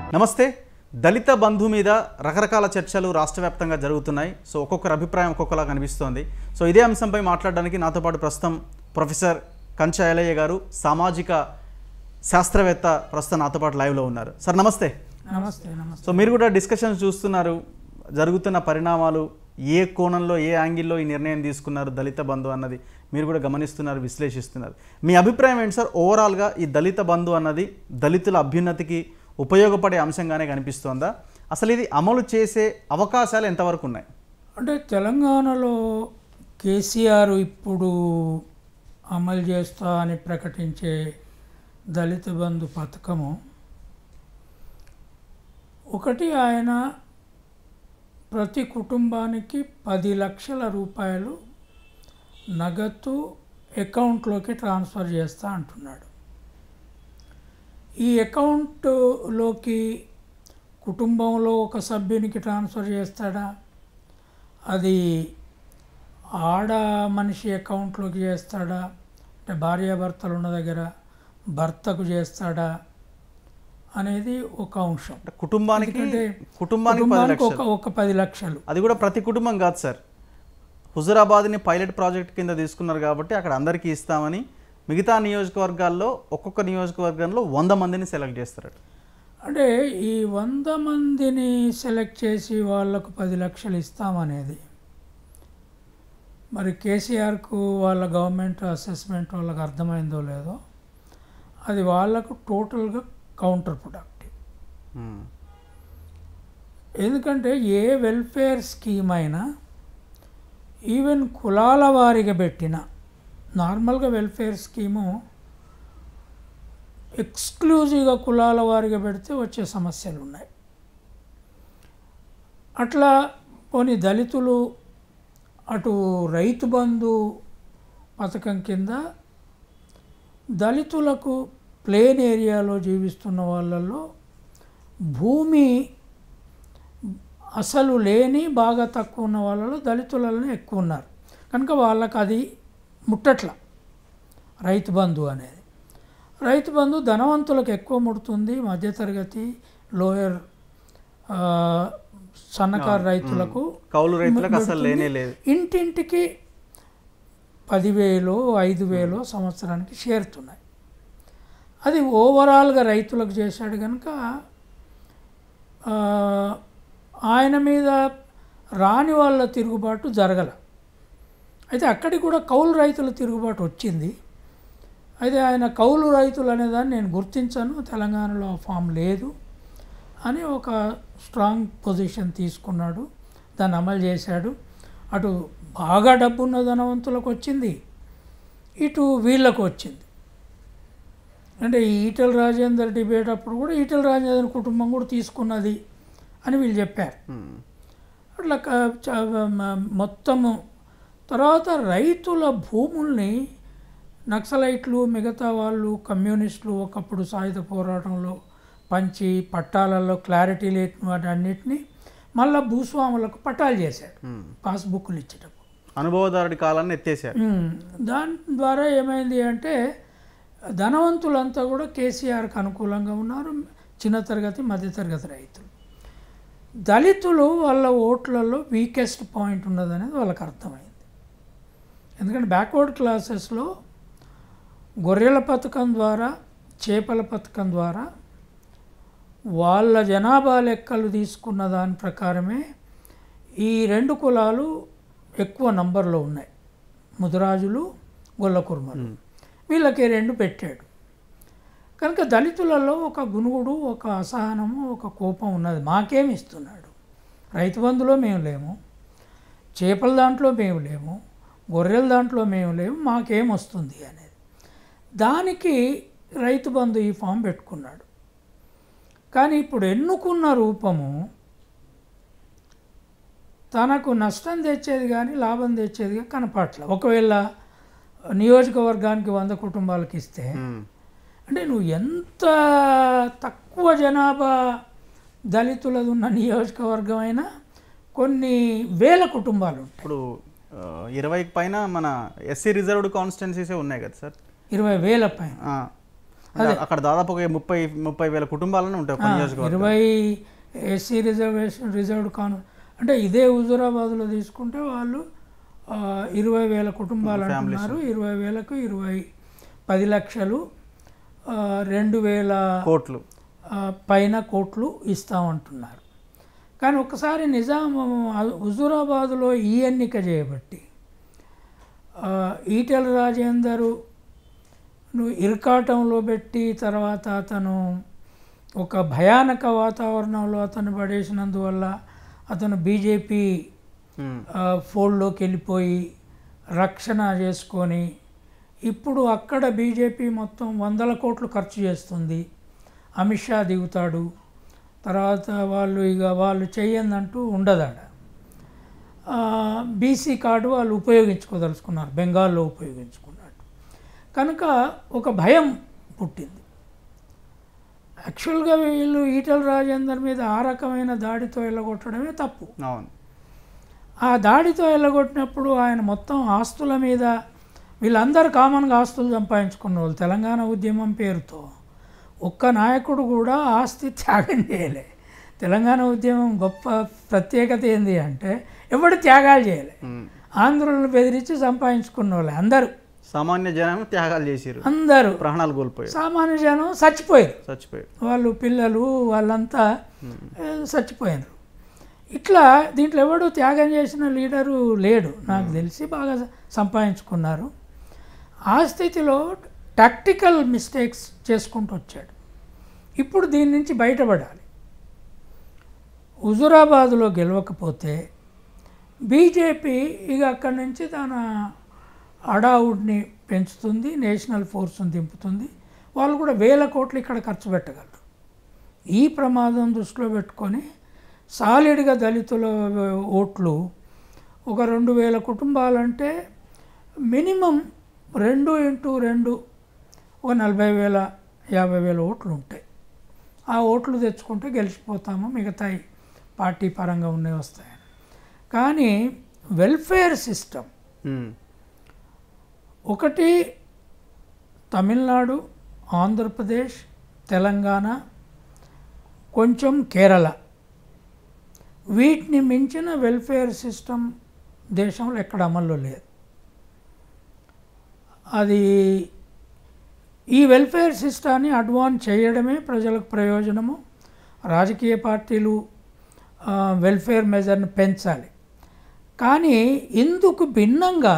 నమస్తే దళిత బంధు మీద రకరకాల చర్చలు రాష్ట్ర వ్యాప్తంగా జరుగుతున్నాయి సో ఒక్కొక్కరి అభిప్రాయం ఒక్కొక్కలా కనిపిస్తోంది సో ఇదే అంశంపై మాట్లాడడానికి నాతో పాటు ప్రస్తుతం ప్రొఫెసర్ కంచ ఎలయ్య గారు సామాజిక శాస్త్రవేత్త ప్రస్తుతం నాతో పాటు లైవ్లో ఉన్నారు సార్ నమస్తే నమస్తే నమస్తే సో మీరు కూడా డిస్కషన్స్ చూస్తున్నారు జరుగుతున్న పరిణామాలు ఏ కోణంలో ఏ యాంగిల్లో ఈ నిర్ణయం తీసుకున్నారు దళిత బంధు అన్నది మీరు కూడా గమనిస్తున్నారు విశ్లేషిస్తున్నారు మీ అభిప్రాయం ఏంటి సార్ ఓవరాల్గా ఈ దళిత బంధు అన్నది దళితుల అభ్యున్నతికి ఉపయోగపడే అంశంగానే కనిపిస్తోందా అసలు ఇది అమలు చేసే అవకాశాలు ఎంతవరకు ఉన్నాయి అంటే తెలంగాణలో కేసీఆర్ ఇప్పుడు అమలు చేస్తా అని ప్రకటించే దళిత బంధు పథకము ఒకటి ఆయన ప్రతి కుటుంబానికి పది లక్షల రూపాయలు నగదు అకౌంట్లోకి ట్రాన్స్ఫర్ చేస్తా అంటున్నాడు ఈ అకౌంట్లోకి కుటుంబంలో ఒక సభ్యునికి ట్రాన్స్ఫర్ చేస్తాడా అది ఆడ మనిషి అకౌంట్లోకి చేస్తాడా అంటే భార్యాభర్తలు ఉన్న దగ్గర భర్తకు చేస్తాడా అనేది ఒక అంశం అంటే కుటుంబానికి ఎందుకంటే కుటుంబానికి పది కుటుంబానికి లక్షలు ఒక ఒక పది లక్షలు అది కూడా ప్రతి కుటుంబం కాదు సార్ హుజురాబాద్ని పైలట్ ప్రాజెక్ట్ కింద తీసుకున్నారు కాబట్టి అక్కడ అందరికీ ఇస్తామని మిగతా నియోజకవర్గాల్లో ఒక్కొక్క నియోజకవర్గంలో వంద మందిని సెలెక్ట్ చేస్తారు అంటే ఈ వంద మందిని సెలెక్ట్ చేసి వాళ్ళకు పది లక్షలు ఇస్తామనేది మరి కేసీఆర్కు వాళ్ళ గవర్నమెంట్ అసెస్మెంట్ వాళ్ళకి అర్థమైందో లేదో అది వాళ్ళకు టోటల్గా కౌంటర్ ప్రొడక్టివ్ ఉమ్. ఎందుకంటే ఏ వెల్ఫేర్ స్కీమ్ అయినా ఈవెన్ కులాల వారిగా పెట్టిన నార్మల్గా వెల్ఫేర్ స్కీము ఎక్స్క్లూజివ్గా కులాల వారిగా పెడితే వచ్చే సమస్యలు ఉన్నాయి అట్లా కొన్ని దళితులు అటు రైతు బంధు పథకం కింద దళితులకు ప్లేన్ ఏరియాలో జీవిస్తున్న వాళ్ళల్లో భూమి అసలు లేని బాగా తక్కువ ఉన్న వాళ్ళలో దళితులలో ఎక్కువ ఉన్నారు కనుక వాళ్ళకి అది ముట్టట్ల రైతు బంధు అనేది రైతు బంధు ధనవంతులకు ఎక్కువ ముడుతుంది మధ్యతరగతి లోయర్ ఆ, సన్నకారు రైతులకు కౌలు రైతులకు అసలు ముడుతుంది. లేనే లేదు ఇంటింటికి పదివేలు ఐదు వేలు సంవత్సరానికి చేరుతున్నాయి అది ఓవరాల్గా రైతులకు చేశాడు కనుక ఆ, ఆయన మీద రాని వాళ్ళ తిరుగుబాటు జరగల అయితే అక్కడికి కూడా కౌలు రైతుల తిరుగుబాటు వచ్చింది అయితే ఆయన కౌలు రైతులు అనేదాన్ని నేను గుర్తించాను తెలంగాణలో ఆ ఫామ్ లేదు అని ఒక స్ట్రాంగ్ పొజిషన్ తీసుకున్నాడు దాన్ని అమలు చేశాడు అటు బాగా డబ్బున్న ధనవంతులకు వచ్చింది ఇటు వీళ్ళకు వచ్చింది అంటే ఈ ఈటల రాజేందర్ డిబేట్ అప్పుడు కూడా ఈటల రాజేందర్ కుటుంబం కూడా తీసుకున్నది అని వీళ్ళు చెప్పారు ఉమ్. అట్లా క- చ- మ- మొత్తము తర్వాత రైతుల భూముల్ని నక్సలైట్లు మిగతా వాళ్ళు కమ్యూనిస్టులు ఒకప్పుడు సాయుధ పోరాటంలో పంచి పట్టాలలో క్లారిటీ లేని వాటి అన్నిటినీ మళ్ళా భూస్వాములకు పట్టాలు చేశాడు ఉమ్. పాస్బుక్లు ఇచ్చేటప్పుడు అనుభవదారుడి కాలాన్ని ఎత్తేసారు ఉమ్, దాని ద్వారా ఏమైంది అంటే ధనవంతులంతా కూడా కేసీఆర్కి అనుకూలంగా ఉన్నారు చిన్న తరగతి మధ్యతరగతి రైతులు దళితులు వాళ్ళ ఓట్లలో వీకెస్ట్ పాయింట్ ఉన్నదనేది వాళ్ళకి అర్థమైంది ఎందుకంటే బ్యాక్వర్డ్ క్లాసెస్లో గొర్రెల పథకం ద్వారా చేపల పథకం ద్వారా వాళ్ళ జనాభా లెక్కలు తీసుకున్న దాని ప్రకారమే ఈ రెండు కులాలు ఎక్కువ నంబర్లో ఉన్నాయి ముదిరాజులు గొల్లకుర్మలు వీళ్ళకి రెండు పెట్టాడు కనుక దళితులలో ఒక గునుగుడు ఒక అసహనము ఒక కోపం ఉన్నది మాకేమి ఇస్తున్నాడు రైతు బంధులో మేము లేము చేపల దాంట్లో మేము లేము గొర్రెల దాంట్లో మేము లేము మాకేం వస్తుంది అనేది దానికి రైతు బంధు ఈ ఫామ్ పెట్టుకున్నాడు కానీ ఇప్పుడు ఎన్నుకున్న రూపము తనకు నష్టం తెచ్చేది కానీ లాభం తెచ్చేదిగా కనపట్ల ఒకవేళ నియోజకవర్గానికి వంద కుటుంబాలకు ఇస్తే ఉమ్. అంటే నువ్వు ఎంత తక్కువ జనాభా దళితులది ఉన్న నియోజకవర్గం అయినా కొన్ని వేల కుటుంబాలు ఉంటాయి ఇప్పుడు ఆ, ఇరవైకి పైన మన ఎస్సీ రిజర్వ్డ్ కాన్స్టిట్యున్సీసే ఉన్నాయి కదా సార్ ఇరవై వేల పైన ఆ. అక్కడ దాదాపు ఒక ముప్పై ముప్పై వేల కుటుంబాలను ఉంటాయి ఒక నియోజకవర్గం ఇరవై ఎస్సీ రిజర్వేషన్ రిజర్వ్డ్ కాను అంటే ఇదే హుజూరాబాద్లో తీసుకుంటే వాళ్ళు ఆ, ఇరవై వేల కుటుంబాలు అంటున్నారు ఇరవై వేలకు ఇరవై పది లక్షలు ఆ, రెండు వేల కోట్లు ఆ, పైన కోట్లు ఇస్తామంటున్నారు కానీ ఒకసారి నిజాం హుజూరాబాద్లో ఈ ఎన్నిక చేయబట్టి ఆ, ఈటెల రాజేందరు నువ్వు ఇరకాటంలో పెట్టి తర్వాత అతను ఒక భయానక వాతావరణంలో అతను పడేసినందువల్ల అతను బీజేపీ ఉమ్, ఫోల్డ్లోకి వెళ్ళిపోయి రక్షణ చేసుకొని ఇప్పుడు అక్కడ బీజేపీ మొత్తం వందల కోట్లు ఖర్చు చేస్తుంది అమిత్ షా దిగుతాడు తర్వాత వాళ్ళు ఇక వాళ్ళు చెయ్యందంటూ ఉండదాడ బీసీ కార్డు వాళ్ళు ఉపయోగించుకోదలుచుకున్నారు బెంగాల్లో ఉపయోగించుకున్నట్టు కనుక ఒక భయం పుట్టింది యాక్చువల్గా వీళ్ళు ఈటల రాజేందర్ మీద ఆ రకమైన దాడితో వెళ్ళగొట్టడమే తప్పు అవును ఆ దాడితో వెళ్ళగొట్టినప్పుడు ఆయన మొత్తం ఆస్తుల మీద వీళ్ళందరూ కామన్గా ఆస్తులు సంపాదించుకున్న వాళ్ళు తెలంగాణ ఉద్యమం పేరుతో ఒక్క నాయకుడు కూడా ఆస్తి త్యాగం చేయలే తెలంగాణ ఉద్యమం గొప్ప ప్రత్యేకత ఏంది అంటే ఎవడు త్యాగాలు చేయలే ఉమ్. ఆంధ్రులను బెదిరించి సంపాదించుకున్న వాళ్ళు అందరూ సామాన్య జనం త్యాగాలు చేసిరు అందరూ ప్రాణాలు కోల్పోయారు సామాన్య జనం చచ్చిపోయారు చచ్చిపోయారు వాళ్ళు పిల్లలు వాళ్ళంతా ఏ, చచ్చిపోయినారు ఇట్లా దీంట్లో ఎవడు త్యాగం చేసిన లీడరు లేడు నాకు తెలిసి బాగా సంపాదించుకున్నారు ఆ స్థితిలో టాక్టికల్ మిస్టేక్స్ చేసుకుంటూ వచ్చాడు ఇప్పుడు దీని నుంచి బయటపడాలి హుజురాబాదులో గెలవకపోతే బీజేపీ ఇక అక్కడి నుంచి తన అడావుడ్ని పెంచుతుంది నేషనల్ ఫోర్స్ని దింపుతుంది వాళ్ళు కూడా వేల కోట్లు ఇక్కడ ఖర్చు పెట్టగలరు ఈ ప్రమాదం దృష్టిలో పెట్టుకొని సాలిడ్గా దళితుల ఓట్లు ఒక రెండు వేల కుటుంబాలంటే మినిమం రెండు ఇంటూ రెండు ఒక నలభై వేల యాభై వేల ఓట్లు ఉంటాయి ఆ ఓట్లు తెచ్చుకుంటే గెలిచిపోతాము మిగతాయి పార్టీ పరంగా ఉన్నవి వస్తాయని కానీ వెల్ఫేర్ సిస్టమ్ ఉమ్. ఒకటి తమిళనాడు ఆంధ్రప్రదేశ్ తెలంగాణ కొంచెం కేరళ వీటిని మించిన వెల్ఫేర్ సిస్టమ్ దేశంలో ఎక్కడ అమల్లో లేదు అది ఈ వెల్ఫేర్ సిస్టాన్ని అడ్వాన్స్ చేయడమే ప్రజలకు ప్రయోజనము రాజకీయ పార్టీలు ఆ, వెల్ఫేర్ మెజర్ని పెంచాలి కానీ ఇందుకు భిన్నంగా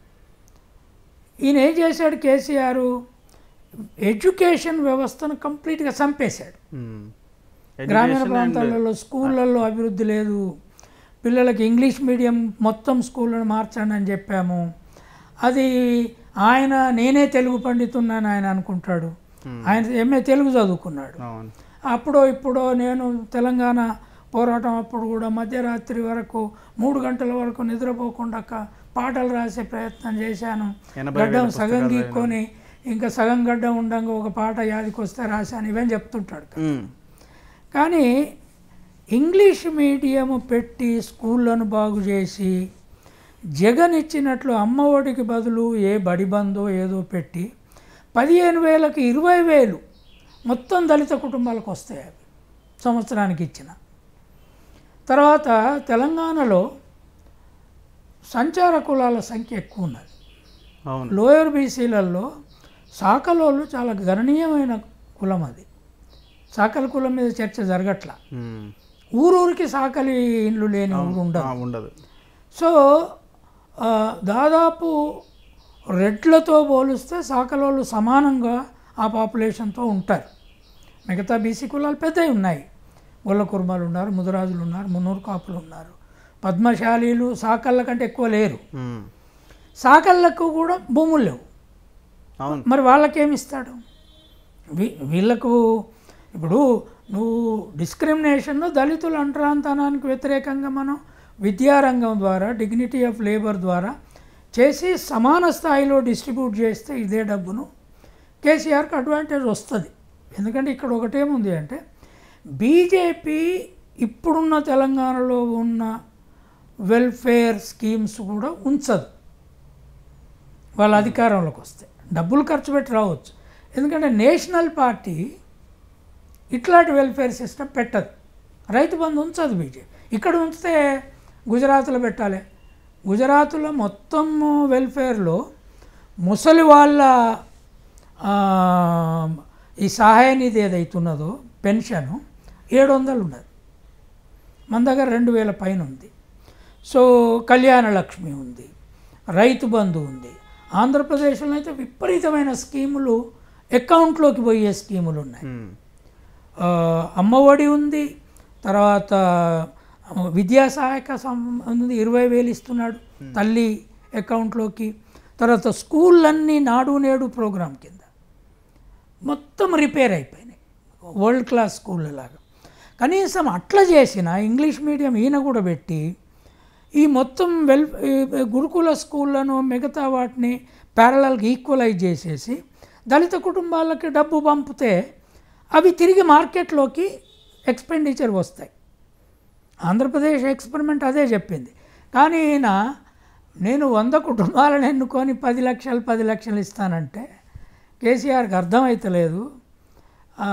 ఈయన ఏం చేశాడు కేసీఆర్ ఎడ్యుకేషన్ వ్యవస్థను కంప్లీట్గా చంపేశాడు ఉమ్. గ్రామీణ Education and- ప్రాంతాలలో స్కూళ్ళల్లో అభివృద్ధి లేదు పిల్లలకి ఇంగ్లీష్ మీడియం మొత్తం స్కూళ్ళను మార్చండి అని చెప్పాము అది ఆయన నేనే తెలుగు పండితున్నాను ఆయన అనుకుంటాడు ఆయన ఎంఏ తెలుగు చదువుకున్నాడు అవును అప్పుడో ఇప్పుడో నేను తెలంగాణ పోరాటం అప్పుడు కూడా మధ్యరాత్రి వరకు మూడు గంటల వరకు నిద్రపోకుండా క- పాటలు రాసే ప్రయత్నం చేశాను ఎనభై గడ్డం వేల సగం పుస్తకాలు గీక్కొని ఇంకా సగం గడ్డం ఉండంగా ఒక పాట యాదికి వస్తే రాశాను ఇవని చెప్తుంటాడు ఉమ్. కానీ ఇంగ్లీష్ మీడియం పెట్టి స్కూళ్ళను బాగు చేసి జగన్ ఇచ్చినట్లు అమ్మఒడికి బదులు ఏ బడి బందో ఏదో పెట్టి పదిహేను వేలకు ఇరవై వేలు మొత్తం దళిత కుటుంబాలకు వస్తాయి అవి సంవత్సరానికి ఇచ్చిన తర్వాత తెలంగాణలో సంచార కులాల సంఖ్య ఎక్కువ ఉన్నది అవును లోయర్ బీసీలలో సాకలోళ్ళు చాలా గణనీయమైన కులం అది సాకల కులం మీద చర్చ జరగట్లా ఉమ్. ఊరూరికి సాకలి ఇండ్లు లేని ఊరు ఉండదు ఆ, ఉండదు సో ఆ, దాదాపు రెడ్లతో పోలిస్తే సాకలోళ్ళు సమానంగా ఆ పాపులేషన్తో ఉంటారు మిగతా బీసీ కులాలు పెద్దవి ఉన్నాయి గొల్ల కుర్మాలు ఉన్నారు ముదురాజులు ఉన్నారు మున్నూరు కాపులు ఉన్నారు పద్మశాలీలు సాకళ్ళ కంటే ఎక్కువ లేరు ఉమ్. సాకళ్ళకు కూడా భూములు లేవు అవును మరి వాళ్ళకేమి ఇస్తాడు వీ- వీళ్ళకు ఇప్పుడు నువ్వు డిస్క్రిమినేషన్ దళితుల అంటరాంతనానికి వ్యతిరేకంగా మనం విద్యారంగం ద్వారా డిగ్నిటీ ఆఫ్ లేబర్ ద్వారా చేసి సమాన స్థాయిలో డిస్ట్రిబ్యూట్ చేస్తే ఇదే డబ్బును కేసీఆర్కి అడ్వాంటేజ్ వస్తుంది ఎందుకంటే ఇక్కడ ఒకటేముంది అంటే బీజేపీ ఇప్పుడున్న తెలంగాణలో ఉన్న వెల్ఫేర్ స్కీమ్స్ కూడా ఉంచదు వాళ్ళ అధికారంలోకి వస్తే డబ్బులు ఖర్చు పెట్టి రావచ్చు ఎందుకంటే నేషనల్ పార్టీ ఇట్లాంటి వెల్ఫేర్ సిస్టమ్ పెట్టదు రైతు బంధు ఉంచదు బీజేపీ ఇక్కడ ఉంచితే గుజరాత్లో పెట్టాలి గుజరాత్లో మొత్తం వెల్ఫేర్లో ముసలి వాళ్ళ ఆ, ఈ సహాయ నిధి ఏదైతున్నదో పెన్షన్ ఏడు వందలు ఉన్నది మన దగ్గర రెండు వేల పైన ఉంది సో కళ్యాణ లక్ష్మి ఉంది రైతు బంధు ఉంది ఆంధ్రప్రదేశ్లో అయితే విపరీతమైన స్కీములు అకౌంట్లోకి పోయే స్కీములు ఉన్నాయి మ్మ్. ఆ, అమ్మఒడి ఉంది తర్వాత విద్యా సహాయక సం- ఉంది ఇరవై వేలు ఇస్తున్నాడు తల్లి అకౌంట్లోకి తర్వాత స్కూళ్ళన్నీ నాడు నేడు ప్రోగ్రాం కింద మొత్తం రిపేర్ అయిపోయినాయి వరల్డ్ క్లాస్ స్కూళ్ళ లాగా కనీసం అట్లా చేసిన ఇంగ్లీష్ మీడియం ఈయన కూడా పెట్టి ఈ మొత్తం వెల్ ఈ గురుకుల స్కూళ్ళను మిగతా వాటిని ప్యారలల్గా ఈక్వలైజ్ చేసేసి దళిత కుటుంబాలకి డబ్బు పంపితే అవి తిరిగి మార్కెట్లోకి ఎక్స్పెండిచర్ వస్తాయి ఆంధ్రప్రదేశ్ ఎక్స్పెరిమెంట్ అదే చెప్పింది కానీ ఈయన నేను వంద కుటుంబాలను ఎన్నుకొని పది లక్షలు పది లక్షలు ఇస్తానంటే కేసీఆర్కి అర్థమవుతలేదు ఆ,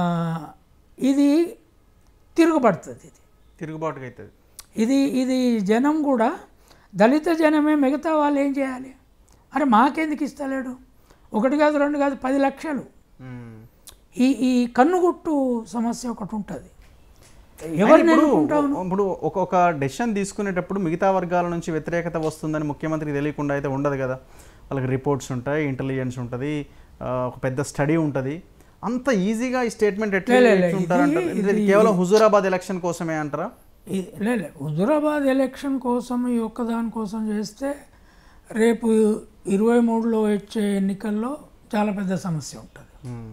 ఇది తిరుగుబడుతుంది ఇది తిరుగుబాటుగా అవుతుంది ఇది ఇది జనం కూడా దళిత జనమే మిగతా వాళ్ళు ఏం చేయాలి అరే మాకెందుకు ఇస్తలేడు ఒకటి కాదు రెండు కాదు పది లక్షలు మ్మ్. ఈ ఈ కన్నుగుట్టు సమస్య ఒకటి ఉంటుంది ఎవరిని ఇప్పుడు ఎన్నుకుంటావు ఇప్పుడు ఒక ఒక డెసిషన్ తీసుకునేటప్పుడు మిగతా వర్గాల నుంచి వ్యతిరేకత వస్తుందని ముఖ్యమంత్రికి తెలియకుండా అయితే ఉండదు కదా వాళ్ళకి రిపోర్ట్స్ ఉంటాయి ఇంటెలిజెన్స్ ఉంటుంది ఆ, ఒక పెద్ద స్టడీ ఉంటుంది అంత ఈజీగా ఈ స్టేట్మెంట్ ఎట్లా లే, లే, ఉంటారంటారు ఇది- ఇది కేవలం హుజూరాబాద్ ఎలక్షన్ కోసమే అంటారా ఇది లేలే హుజురాబాద్ ఎలక్షన్ కోసం ఈ ఒక్కదాని కోసం చేస్తే రేపు ఇరవై మూడులో వచ్చే ఎన్నికల్లో చాలా పెద్ద సమస్య ఉంటుంది మ్మ్.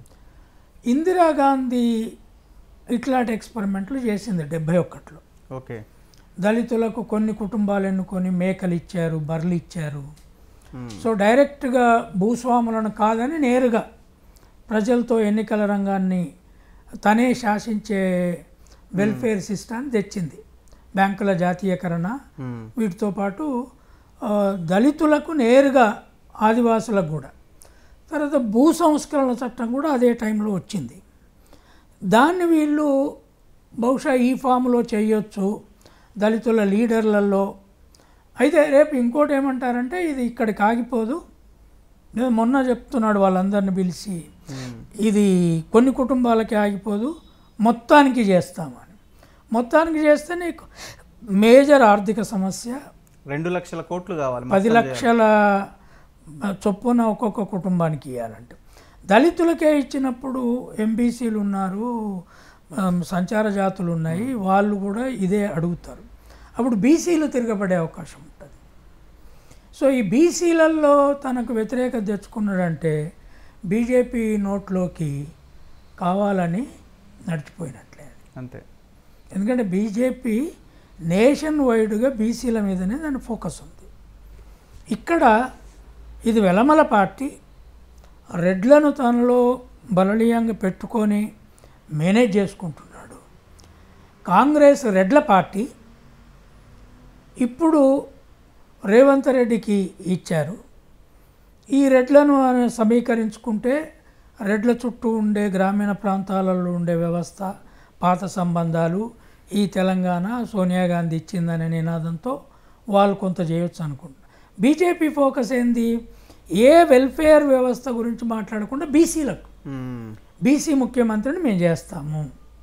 ఇందిరాగాంధీ ఇట్లాంటి ఎక్స్పెరిమెంట్లు చేసింది డెబ్బై ఒకటిలో ఓకే దళితులకు కొన్ని కుటుంబాలు ఎన్నుకొని మేకలు ఇచ్చారు బర్రెలు ఇచ్చారు మ్మ్. సో డైరెక్ట్గా భూస్వాములను కాదని నేరుగా ప్రజలతో ఎన్నికల రంగాన్ని తనే శాసించే వెల్ఫేర్ సిస్టాన్ని తెచ్చింది బ్యాంకుల జాతీయకరణ మ్మ్. వీటితో పాటు ఆ, దళితులకు నేరుగా ఆదివాసులకు కూడా తర్వాత భూ సంస్కరణ చట్టం కూడా అదే టైంలో వచ్చింది దాన్ని వీళ్ళు బహుశా ఈ ఫామ్లో చేయొచ్చు దళితుల లీడర్లలో అయితే రేపు ఇంకోటి ఏమంటారంటే ఇది ఇక్కడికి ఆగిపోదు నేను మొన్న చెప్తున్నాడు వాళ్ళందరిని పిలిచి మ్మ్. ఇది కొన్ని కుటుంబాలకి ఆగిపోదు మొత్తానికి చేస్తామని మొత్తానికి చేస్తే నీకు మేజర్ ఆర్థిక సమస్య రెండు లక్షల కోట్లు కావాలి పది మొత్తం లక్షల చొప్పున ఒక్కొక్క కుటుంబానికి ఇవ్వాలంటే దళితులకే ఇచ్చినప్పుడు ఎంబీసీలు ఉన్నారు ఆమ్, సంచార జాతులు ఉన్నాయి వాళ్ళు కూడా ఇదే అడుగుతారు అప్పుడు బీసీలు తిరగబడే అవకాశం ఉంటుంది సో ఈ బీసీలలో తనకు వ్యతిరేకత తెచ్చుకున్నాడంటే బీజేపీ నోట్లోకి కావాలని నడిచిపోయినట్లే అంతే ఎందుకంటే బీజేపీ నేషన్ వైడ్గా బీసీల మీదనే దాని ఫోకస్ ఉంది ఇక్కడ ఇది వెలమల పార్టీ రెడ్లను తనలో బలనీయంగా పెట్టుకొని మేనేజ్ చేసుకుంటున్నాడు కాంగ్రెస్ రెడ్ల పార్టీ ఇప్పుడు రేవంత్ రెడ్డికి ఇచ్చారు ఈ రెడ్లను సమీకరించుకుంటే రెడ్ల చుట్టూ ఉండే గ్రామీణ ప్రాంతాలలో ఉండే వ్యవస్థ పాత సంబంధాలు ఈ తెలంగాణ సోనియా గాంధీ ఇచ్చిందనే నినాదంతో వాళ్ళు కొంత చేయొచ్చు అనుకుంటున్నారు బీజేపీ ఫోకస్ ఏంది ఏ వెల్ఫేర్ వ్యవస్థ గురించి మాట్లాడకుండా బీసీలకు మ్మ్. బీసీ ముఖ్యమంత్రిని మేము చేస్తాము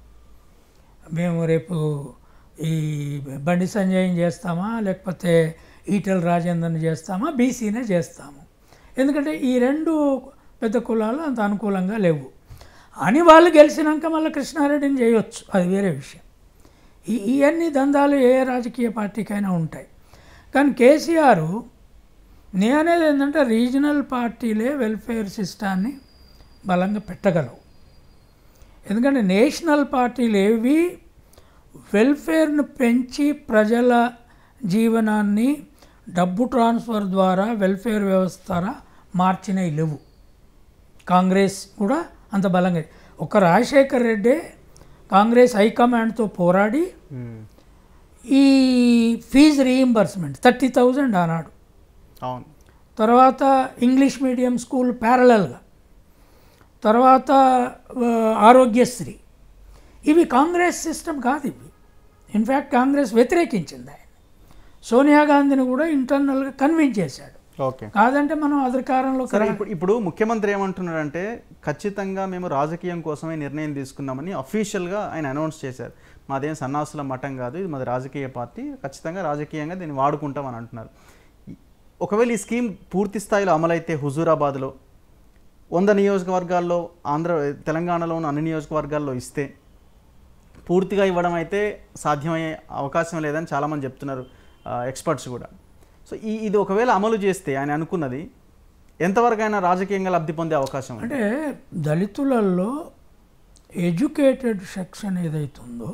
మేము రేపు ఈ బండి సంజయ్ని చేస్తామా లేకపోతే ఈటెల రాజేందర్ని చేస్తామా బీసీనే చేస్తాము ఎందుకంటే ఈ రెండు పెద్ద కులాలు అంత అనుకూలంగా లేవు అని వాళ్ళు గెలిచినాక మళ్ళీ కృష్ణారెడ్డిని చేయొచ్చు అది వేరే విషయం ఈ ఇవన్నీ దందాలు ఏ రాజకీయ పార్టీకైనా ఉంటాయి కానీ కేసీఆర్ నేనేది ఏంటంటే రీజనల్ పార్టీలే వెల్ఫేర్ సిస్టాన్ని బలంగా పెట్టగలవు ఎందుకంటే నేషనల్ పార్టీలు ఏవి వెల్ఫేర్ను పెంచి ప్రజల జీవనాన్ని డబ్బు ట్రాన్స్ఫర్ ద్వారా వెల్ఫేర్ వ్యవస్థ ద్వారా మార్చినవి లేవు కాంగ్రెస్ కూడా అంత బలంగా ఒక రాజశేఖర్ రెడ్డే కాంగ్రెస్ హైకమాండ్తో పోరాడి మ్మ్. ఈ ఫీజు రీయింబర్స్మెంట్ థర్టీ థౌజండ్ అన్నాడు అవును తర్వాత ఇంగ్లీష్ మీడియం స్కూల్ ప్యారలల్గా తర్వాత ఆ, ఆరోగ్యశ్రీ ఇవి కాంగ్రెస్ సిస్టమ్ కాదు ఇవి ఇన్ఫ్యాక్ట్ కాంగ్రెస్ వ్యతిరేకించింది ఆయన సోనియా గాంధీని కూడా ఇంటర్నల్గా కన్విన్స్ చేశాడు ఓకే కాదంటే మనం అధికారంలో సరే ఇప్పుడు ఇప్పుడు ముఖ్యమంత్రి ఏమంటున్నారంటే ఖచ్చితంగా మేము రాజకీయం కోసమే నిర్ణయం తీసుకున్నామని అఫీషియల్గా ఆయన అనౌన్స్ చేశారు మాదేం సన్నాసుల మఠం కాదు ఇది మాది రాజకీయ పార్టీ ఖచ్చితంగా రాజకీయంగా దీన్ని వాడుకుంటామని అంటున్నారు ఈ- ఒకవేళ ఈ స్కీమ్ పూర్తి స్థాయిలో అమలైతే హుజూరాబాద్లో వంద నియోజకవర్గాల్లో ఆంధ్ర తెలంగాణలో ఉన్న అన్ని నియోజకవర్గాల్లో ఇస్తే పూర్తిగా ఇవ్వడం అయితే సాధ్యమయ్యే అవకాశం లేదని చాలామంది చెప్తున్నారు ఎక్స్పర్ట్స్ కూడా సో ఈ ఇది ఒకవేళ అమలు చేస్తే ఆయన అనుకున్నది ఎంతవరకు అయినా రాజకీయంగా లబ్ధి పొందే అవకాశం ఉంది అంటే దళితులలో ఎడ్యుకేటెడ్ సెక్షన్ ఏదైతుందో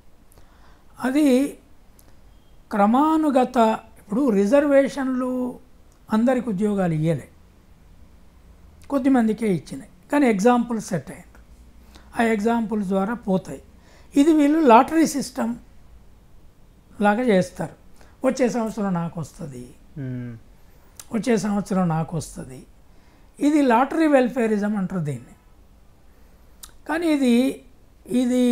అది క్రమానుగత ఇప్పుడు రిజర్వేషన్లు అందరికి ఉద్యోగాలు ఇవ్వలే కొద్దిమందికే ఇచ్చినాయి కానీ ఎగ్జాంపుల్ సెట్ అయ్యారు ఆ ఎగ్జాంపుల్స్ ద్వారా పోతాయి ఇది వీళ్ళు లాటరీ సిస్టమ్ లాగా చేస్తారు వచ్చే సంవత్సరం నాకు వస్తుంది మ్మ్. వచ్చే సంవత్సరం నాకు వస్తుంది ఇది లాటరీ వెల్ఫేరిజం అంటారు దీన్ని కానీ ఇది ఇది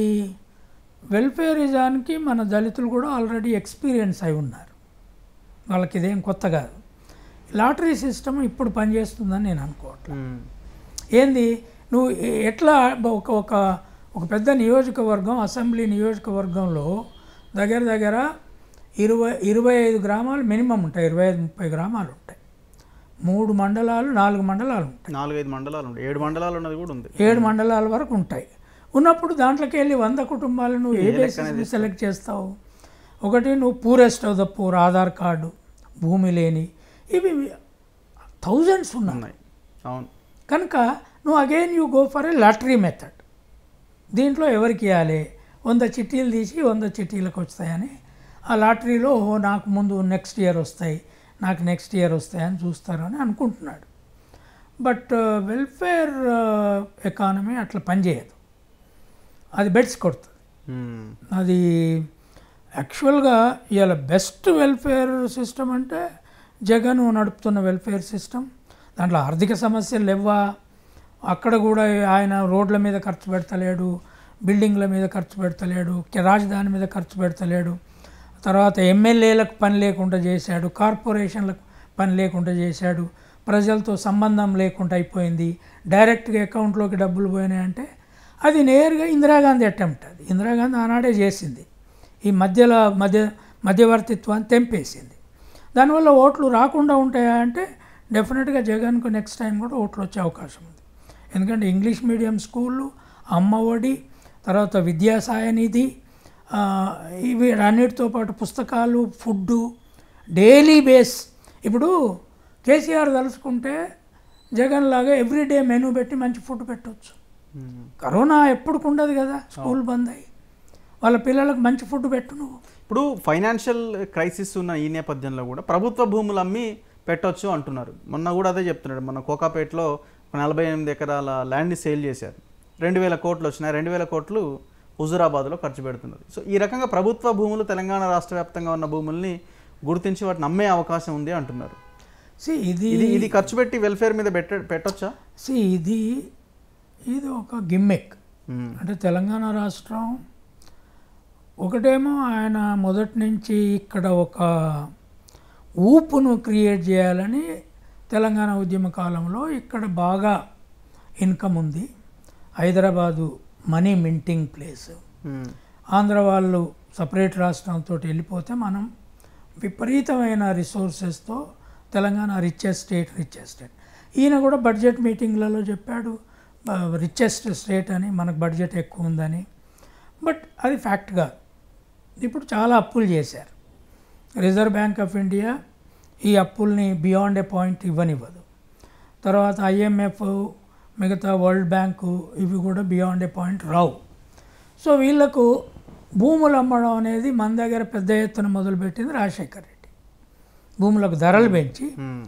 వెల్ఫేరిజానికి మన దళితులు కూడా ఆల్రెడీ ఎక్స్పీరియన్స్ అయి ఉన్నారు వాళ్ళకి ఇదేం కొత్త కాదు లాటరీ సిస్టమ్ ఇప్పుడు పనిచేస్తుందని నేను అనుకోవట్లేదు మ్మ్. ఏంది నువ్వు ఎ- ఎట్లా ఒక ఒక ఒక పెద్ద నియోజకవర్గం అసెంబ్లీ నియోజకవర్గంలో దగ్గర దగ్గర ఇరవై ఇరవై ఐదు గ్రామాలు మినిమం ఉంటాయి ఇరవై ఐదు ముప్పై గ్రామాలు ఉంటాయి మూడు మండలాలు నాలుగు మండలాలు ఉంటాయి నాలుగైదు మండలాలు ఉంటాయి ఏడు మండలాలు ఉన్నది కూడా ఉంది ఏడు మండలాల వరకు ఉంటాయి ఉన్నప్పుడు దాంట్లోకి వెళ్ళి వంద కుటుంబాలు నువ్వు ఏ బేసిస్ సెలెక్ట్ చేస్తావు ఒకటి నువ్వు poorest of the poor Aadhaar card భూమి లేని ఇవి థౌజండ్స్ ఉన్నాయి ఉన్నాయి అవును కనుక నువ్వు again you go for a lottery method దీంట్లో ఎవరికి ఇవ్వాలి వంద చిట్టీలు తీసి వంద చిట్టీలకు వస్తాయని ఆ లాటరీలో ఓహో నాకు ముందు నెక్స్ట్ ఇయర్ వస్తాయి నాకు నెక్స్ట్ ఇయర్ వస్తాయని చూస్తారు అని అనుకుంటున్నాడు బట్ వెల్ఫేర్ ఎకానమీ అట్లా పనిచేయదు అది బెడ్స్ కొడుతుంది మ్మ్. అది యాక్చువల్గా ఇవాళ బెస్ట్ వెల్ఫేర్ సిస్టమ్ అంటే జగన్ నడుపుతున్న వెల్ఫేర్ సిస్టమ్ దాంట్లో ఆర్థిక సమస్యలు లేవా అక్కడ కూడా ఆయన రోడ్ల మీద ఖర్చు పెడతలేడు బిల్డింగ్ల మీద ఖర్చు పెడతలేడు కి- రాజధాని మీద ఖర్చు పెడతలేడు తర్వాత ఎమ్మెల్యేలకు పని లేకుండా చేశాడు కార్పొరేషన్లకు పని లేకుండా చేశాడు ప్రజలతో సంబంధం లేకుండా అయిపోయింది డైరెక్ట్గా అకౌంట్లోకి డబ్బులు పోయినాయంటే అది నేరుగా ఇందిరాగాంధీ అటెంప్ట్ అది ఇందిరాగాంధీ ఆనాడే చేసింది ఈ మధ్యలో మధ్య మధ్యవర్తిత్వాన్ని తెంపేసింది దానివల్ల ఓట్లు రాకుండా ఉంటాయా అంటే డెఫినెట్గా జగన్కు నెక్స్ట్ టైం కూడా ఓట్లు వచ్చే అవకాశం ఉంది ఎందుకంటే ఇంగ్లీష్ మీడియం స్కూళ్ళు అమ్మఒడి తర్వాత విద్యాసాయ నిధి ఆ, ఇవి అన్నిటితో పాటు పుస్తకాలు ఫుడ్డు డైలీ బేస్ ఇప్పుడు కేసీఆర్ తలుచుకుంటే జగన్ లాగా ఎవ్రీడే మెనూ పెట్టి మంచి ఫుడ్ పెట్టవచ్చు మ్మ్. కరోనా ఎప్పుడు ఉండదు కదా స్కూల్ బంద్ అయ్యి వాళ్ళ పిల్లలకు మంచి ఫుడ్ పెట్టు నువ్వు ఇప్పుడు ఫైనాన్షియల్ క్రైసిస్ ఉన్న ఈ నేపథ్యంలో కూడా ప్రభుత్వ భూములు అమ్మి పెట్టొచ్చు అంటున్నారు మొన్న కూడా అదే చెప్తున్నాడు మన కోకాపేటలో ఒక నలభై ఎనిమిది ఎకరాల ల్యాండ్ని సేల్ చేశారు రెండు వేల కోట్లు వచ్చినాయి రెండు వేల కోట్లు హుజురాబాద్లో ఖర్చు పెడుతున్నారు సో ఈ రకంగా ప్రభుత్వ భూములు తెలంగాణ రాష్ట్ర వ్యాప్తంగా ఉన్న భూముల్ని గుర్తించి వాటిని అమ్మే అవకాశం ఉంది అంటున్నారు సి ఇది ఇది ఇది ఖర్చు పెట్టి వెల్ఫేర్ మీద పెట్ట పెట్టొచ్చా సి ఇది ఇది ఒక గిమ్మెక్ మ్మ్. అంటే తెలంగాణ రాష్ట్రం ఒకటేమో ఆయన మొదటి నుంచి ఇక్కడ ఒక ఊపును క్రియేట్ చేయాలని తెలంగాణ ఉద్యమ కాలంలో ఇక్కడ బాగా ఇన్కమ్ ఉంది హైదరాబాదు మనీ మింటింగ్ ప్లేస్ మ్మ్. ఆంధ్ర వాళ్ళు సపరేట్ రాష్ట్రంతో వెళ్ళిపోతే మనం విపరీతమైన రిసోర్సెస్తో Telangana richest state richest state ఈయన కూడా బడ్జెట్ మీటింగ్లలో చెప్పాడు రిచెస్ట్ స్టేట్ అని మనకు బడ్జెట్ ఎక్కువ ఉందని బట్ అది ఫ్యాక్ట్ కాదు ఇప్పుడు చాలా అప్పులు చేశారు రిజర్వ్ బ్యాంక్ ఆఫ్ ఇండియా ఈ అప్పుల్ని బియాండ్ ఏ పాయింట్ ఇవ్వనివ్వదు తర్వాత ఐఎంఎఫ్ మిగతా వరల్డ్ బ్యాంకు ఇవి కూడా బియాండ్ ఏ పాయింట్ రావు సో వీళ్ళకు భూములు అమ్మడం అనేది మన దగ్గర పెద్ద ఎత్తున మొదలుపెట్టింది రాజశేఖర్ రెడ్డి భూములకు ధరలు పెంచి మ్మ్.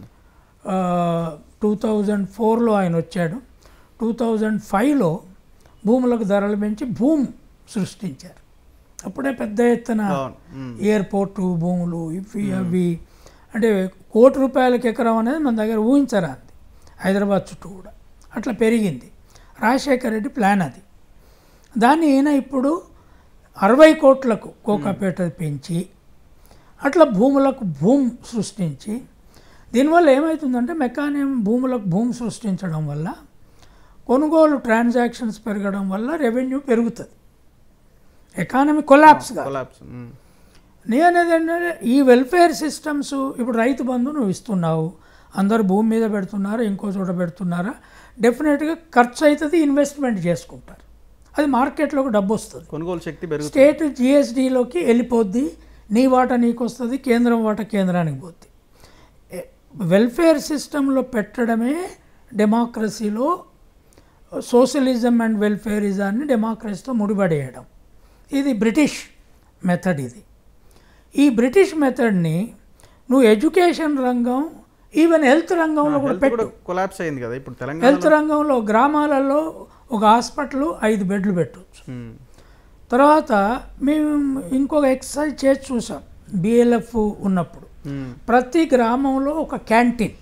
టూ థౌజండ్ ఫోర్లో ఆయన వచ్చాడు టూ థౌజండ్ ఫైవ్లో భూములకు ధరలు పెంచి భూమి సృష్టించారు అప్పుడే పెద్ద ఎత్తున అవును. మ్మ్. ఎయిర్పోర్టు భూములు ఇవి అవి అంటే కోటి రూపాయలకి ఎకరం అనేది మన దగ్గర ఊహించరాంది హైదరాబాద్ చుట్టూ కూడా అట్లా పెరిగింది రాజశేఖర రెడ్డి ప్లాన్ అది దాన్ని ఈయన ఇప్పుడు అరవై కోట్లకు కోకాపేట పెంచి అట్లా భూములకు భూమి సృష్టించి దీనివల్ల ఏమవుతుందంటే మెకానియం భూములకు భూమి సృష్టించడం వల్ల కొనుగోలు ట్రాన్సాక్షన్స్ పెరగడం వల్ల రెవెన్యూ పెరుగుతుంది ఎకానమీ కొలాప్స్గా కొలాప్స్ నేనేది ఏంటంటే ఈ వెల్ఫేర్ సిస్టమ్స్ ఇప్పుడు రైతు బంధు నువ్వు ఇస్తున్నావు అందరు భూమి మీద పెడుతున్నారా ఇంకో చోట పెడుతున్నారా డెఫినెట్గా ఖర్చు అవుతుంది ఇన్వెస్ట్మెంట్ చేసుకుంటారు అది మార్కెట్లోకి డబ్బు వస్తుంది కొనుగోలు శక్తి పెరుగుతుంది స్టేట్ జిఎస్డిలోకి వెళ్ళిపోద్ది నీ వాటా నీకు వస్తుంది కేంద్రం వాటా కేంద్రానికి పోద్ది ఎ- వెల్ఫేర్ సిస్టంలో పెట్టడమే డెమోక్రసీలో సోషలిజం అండ్ వెల్ఫేరిజాన్ని డెమోక్రసీతో ముడిపడేయడం ఇది బ్రిటిష్ మెథడ్ ఇది ఈ బ్రిటిష్ మెథడ్ని నువ్వు ఎడ్యుకేషన్ రంగం ఈవెన్ హెల్త్ రంగంలో కూడా హెల్త్ పెట్టు కూడా కొలాప్స్ అయింది కదా ఇప్పుడు తెలంగాణ హెల్త్ రంగంలో గ్రామాలలో ఒక హాస్పిటల్ ఐదు బెడ్లు పెట్టవచ్చు తర్వాత మేము ఇంకొక ఎక్సర్సైజ్ చేసి చూసాం బిఎల్ఎఫ్ ఉన్నప్పుడు ప్రతి గ్రామంలో ఒక క్యాంటీన్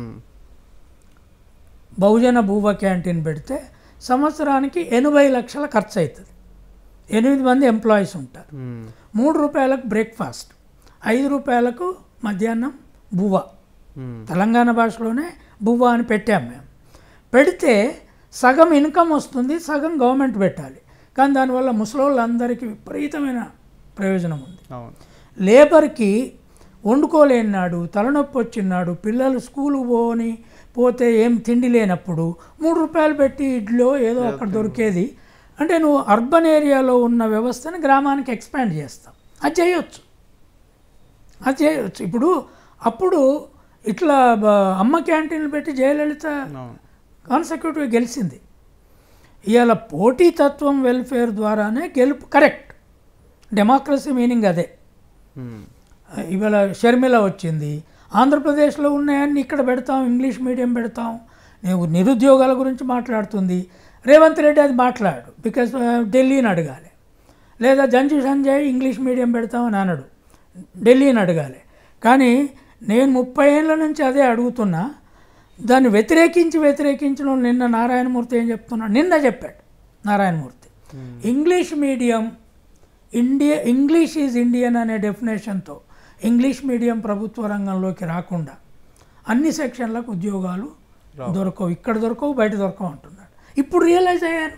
బహుజన భూవ క్యాంటీన్ పెడితే సంవత్సరానికి ఎనభై లక్షల ఖర్చు అవుతుంది ఎనిమిది మంది ఎంప్లాయీస్ ఉంటారు మూడు రూపాయలకు బ్రేక్ఫాస్ట్ ఐదు రూపాయలకు మధ్యాహ్నం బువ్వ తెలంగాణ భాషలోనే బువ్వ అని పెట్టాం మేము పెడితే సగం ఇన్కమ్ వస్తుంది సగం గవర్నమెంట్ పెట్టాలి కానీ దానివల్ల ముసలోళ్ళందరికీ విపరీతమైన ప్రయోజనం ఉంది అవును లేబర్కి వండుకోలేనాడు తలనొప్పి వచ్చినాడు పిల్లలు స్కూల్ పోని పోతే ఏం తిండి లేనప్పుడు మూడు రూపాయలు పెట్టి ఇడ్లో ఏదో అక్కడ దొరికేది అంటే నువ్వు అర్బన్ ఏరియాలో ఉన్న వ్యవస్థని గ్రామానికి ఎక్స్పాండ్ చేస్తావు అది చేయొచ్చు అది చేయొచ్చు ఇప్పుడు అప్పుడు ఇట్లా బ- అమ్మ క్యాంటీన్లు పెట్టి జయలలిత అవును కాన్సెక్యూటివ్ గెలిచింది ఇవాళ పోటీతత్వం వెల్ఫేర్ ద్వారానే గెలుపు కరెక్ట్ డెమోక్రసీ మీనింగ్ అదే ఉమ్. ఇవాళ షర్మిల వచ్చింది ఆంధ్రప్రదేశ్లో ఉన్నాయని ఇక్కడ పెడతాం ఇంగ్లీష్ మీడియం పెడతాం నువ్వు నిరుద్యోగాల గురించి మాట్లాడుతుంది రేవంత్ రెడ్డి అది మాట్లాడు బికాస్ ఢిల్లీని అడగాలి లేదా జంజు సంజయ్ ఇంగ్లీష్ మీడియం పెడతామని అనడు ఢిల్లీని అడగాలి కానీ నేను ముప్పై ఏళ్ళ నుంచి అదే అడుగుతున్నా దాన్ని వ్యతిరేకించి వ్యతిరేకించిన వాళ్ళు నిన్న నారాయణమూర్తి ఏం చెప్తున్నాడు నిన్న చెప్పాడు Narayana Murthy English medium India English is Indian అనే డెఫినేషన్తో ఇంగ్లీష్ మీడియం ప్రభుత్వ రంగంలోకి రాకుండా అన్ని సెక్షన్లకు ఉద్యోగాలు దొరకవు ఇక్కడ దొరకవు బయట దొరకవు అంటున్నాడు ఇప్పుడు రియలైజ్ అయ్యారు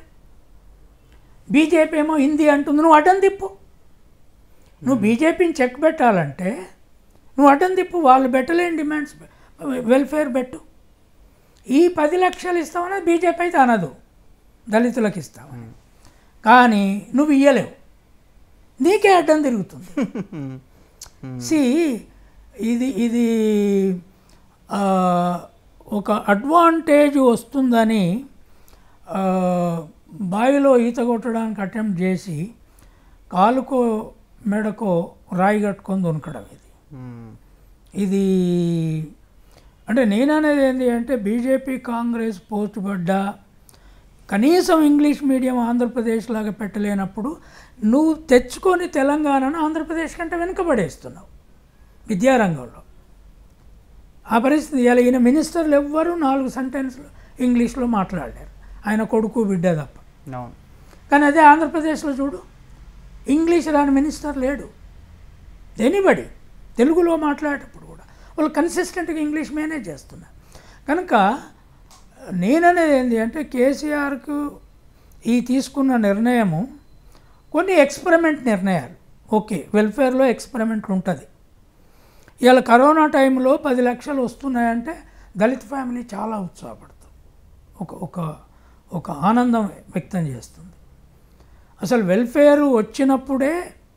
బీజేపీ ఏమో హిందీ అంటుంది నువ్వు అడ్డం తిప్పు నువ్వు బీజేపీని చెక్ పెట్టాలంటే నువ్వు అడ్డం తిప్పు వాళ్ళు పెట్టలేని డిమాండ్స్ వెల్ఫేర్ పెట్టు ఈ పది లక్షలు ఇస్తామని బీజేపీ అయితే అనదు దళితులకు ఇస్తామని కానీ నువ్వు ఇయ్యలేవు నీకే అడ్డం తిరుగుతుంది సి ఇది ఇది ఆ, ఒక అడ్వాంటేజ్ వస్తుందని ఆ, బావిలో ఈత కొట్టడానికి అటెంప్ట్ చేసి కాలుకో మెడకో రాయి కట్టుకొని దొనకడం ఇది ఉమ్. ఇది అంటే నేననేది ఏంటి అంటే బీజేపీ కాంగ్రెస్ పోస్టుపడ్డా కనీసం ఇంగ్లీష్ మీడియం ఆంధ్రప్రదేశ్ లాగా పెట్టలేనప్పుడు నువ్వు తెచ్చుకొని తెలంగాణను ఆంధ్రప్రదేశ్ కంటే వెనుకబడేస్తున్నావు విద్యారంగంలో ఆ పరిస్థితి ఇలా ఈయన మినిస్టర్లు ఎవ్వరూ నాలుగు సెంటెన్స్లు ఇంగ్లీష్లో మాట్లాడారు ఆయన కొడుకు బిడ్డ తప్ప అవును కానీ అదే ఆంధ్రప్రదేశ్లో చూడు ఇంగ్లీష్ రాని మినిస్టర్ లేడు ఎనీబడి తెలుగులో మాట్లాడేటప్పుడు కూడా వాళ్ళు కన్సిస్టెంట్గా ఇంగ్లీష్ మేనేజ్ చేస్తున్నారు కనుక నేననేది ఏంటి అంటే కేసీఆర్కు ఈ తీసుకున్న నిర్ణయము కొన్ని ఎక్స్పెరిమెంట్ నిర్ణయాలు ఓకే వెల్ఫేర్లో ఎక్స్పెరిమెంట్ ఉంటుంది ఇవాళ కరోనా టైంలో పది లక్షలు వస్తున్నాయంటే దళిత ఫ్యామిలీ చాలా ఉత్సాహపడుతుంది ఒక ఒక ఒక ఆనందం వ్యక్తం చేస్తుంది అసలు వెల్ఫేర్ వచ్చినప్పుడే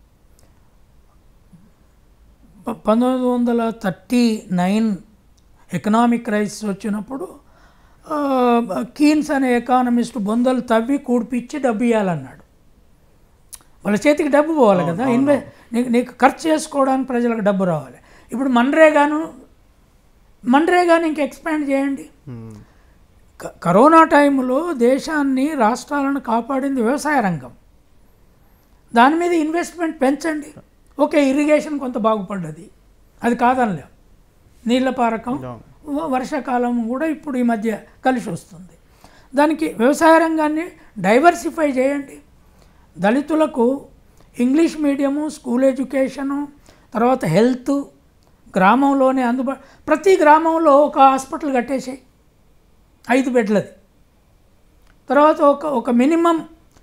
ప- పంతొమ్మిది వందల థర్టీ నైన్ ఎకనామిక్ క్రైసిస్ వచ్చినప్పుడు ఆ, కీన్స్ అనే ఎకానమిస్ట్ బొందలు తవ్వి కూడిపిచ్చి డబ్బు ఇవ్వాలన్నాడు వాళ్ళ చేతికి డబ్బు పోవాలి కదా ఇన్వె నీకు నీకు ఖర్చు చేసుకోవడానికి ప్రజలకు డబ్బు రావాలి ఇప్పుడు మన్రేగాను మన్రేగాను ఇంక ఎక్స్పాండ్ చేయండి ఉమ్. క- కరోనా టైంలో దేశాన్ని రాష్ట్రాలను కాపాడింది వ్యవసాయ రంగం దాని మీద ఇన్వెస్ట్మెంట్ పెంచండి ఓకే ఇరిగేషన్ కొంత బాగుపడ్డది అది కాదనలేం నీళ్ళ పారకం అవును. వ- వర్షాకాలం కూడా ఇప్పుడు ఈ మధ్య కలిసి వస్తుంది దానికి వ్యవసాయ రంగాన్ని డైవర్సిఫై చేయండి దళితులకు ఇంగ్లీష్ మీడియము స్కూల్ ఎడ్యుకేషను తర్వాత హెల్త్ గ్రామంలోనే అందుబా ప్రతి గ్రామంలో ఒక హాస్పిటల్ కట్టేసాయి ఐదు బెడ్లది తర్వాత ఒక ఒక మినిమం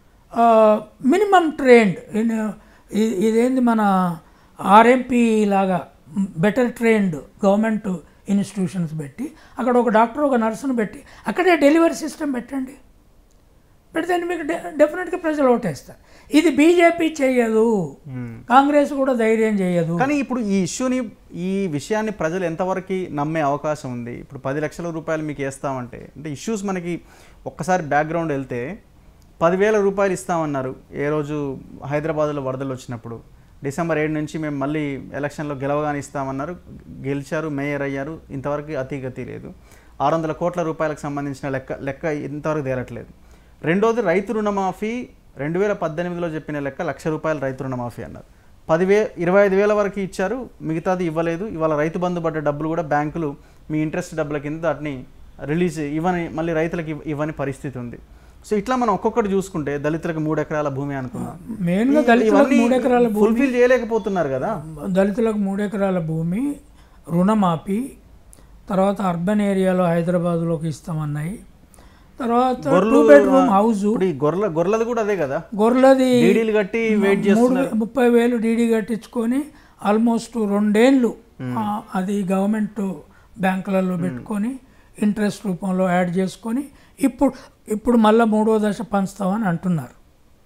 మినిమం ట్రైన్డ్ ఇదేంది మన ఆర్ఎంపీ లాగా బెటర్ ట్రైన్డ్ గవర్నమెంట్ ఇన్స్టిట్యూషన్స్ పెట్టి అక్కడ ఒక డాక్టర్ ఒక నర్సును పెట్టి అక్కడే డెలివరీ సిస్టమ్ పెట్టండి పెడితే మీకు డె డెఫినెట్గా ప్రజలు ఓటేస్తారు ఇది బీజేపీ చేయదు కాంగ్రెస్ కూడా ధైర్యం చేయదు కానీ ఇప్పుడు ఈ ఇష్యూని ఈ విషయాన్ని ప్రజలు ఎంతవరకు నమ్మే అవకాశం ఉంది ఇప్పుడు పది లక్షల రూపాయలు మీకు వేస్తామంటే అంటే ఇష్యూస్ మనకి ఒక్కసారి బ్యాక్గ్రౌండ్ వెళ్తే పదివేల రూపాయలు ఇస్తామన్నారు ఏ రోజు హైదరాబాద్లో వరదలు వచ్చినప్పుడు డిసెంబర్ ఏడు నుంచి మేము మళ్ళీ ఎలక్షన్లో గెలవగానే ఇస్తామన్నారు గెలిచారు మేయర్ అయ్యారు ఇంతవరకు అతిగతి లేదు ఆరు వందల కోట్ల రూపాయలకు సంబంధించిన లెక్క లెక్క ఇంతవరకు తేలట్లేదు రెండోది రైతు రుణమాఫీ రెండు వేల పద్దెనిమిదిలో చెప్పిన లెక్క లక్ష రూపాయలు రైతు రుణమాఫీ అన్నారు పదివే ఇరవై ఐదు వేల వరకు ఇచ్చారు మిగతాది ఇవ్వలేదు ఇవాళ రైతు బంధు పడ్డ డబ్బులు కూడా బ్యాంకులు మీ ఇంట్రెస్ట్ డబ్బుల కింద వాటిని రిలీజ్ ఇవ్వని మళ్ళీ రైతులకు ఇవ్వ- ఇవ్వని పరిస్థితి ఉంది సో ఇట్లా మనం ఒక్కొక్కటి చూసుకుంటే దళితులకు మూడు ఎకరాల భూమి అనుకున్నాం మెయిన్గా దళితులకు మూడు ఎకరాల భూమి ఫుల్ఫిల్ చేయలేకపోతున్నారు కదా దళితులకు మూడు ఎకరాల భూమి రుణమాఫీ తర్వాత అర్బన్ ఏరియాలో హైదరాబాద్లోకి ఇస్తామన్నాయి తర్వాత టూ బెడ్రూమ్ హౌస్ ఇప్పుడు ఈ గొర్రెల గొర్రెలది కూడా అదే కదా గొర్రెలది డీడీలు కట్టి వెయిట్ మూడు చేస్తున్నారు వే- ముప్పై వేలు డీడీ కట్టించుకొని ఆల్మోస్ట్ రెండేళ్ళు ఆ, అది గవర్నమెంట్ బ్యాంకులలో పెట్టుకొని ఇంట్రెస్ట్ రూపంలో యాడ్ చేసుకొని ఇప్పుడు ఇప్పుడు మళ్ళీ మూడో దశ పంచుతామని అంటున్నారు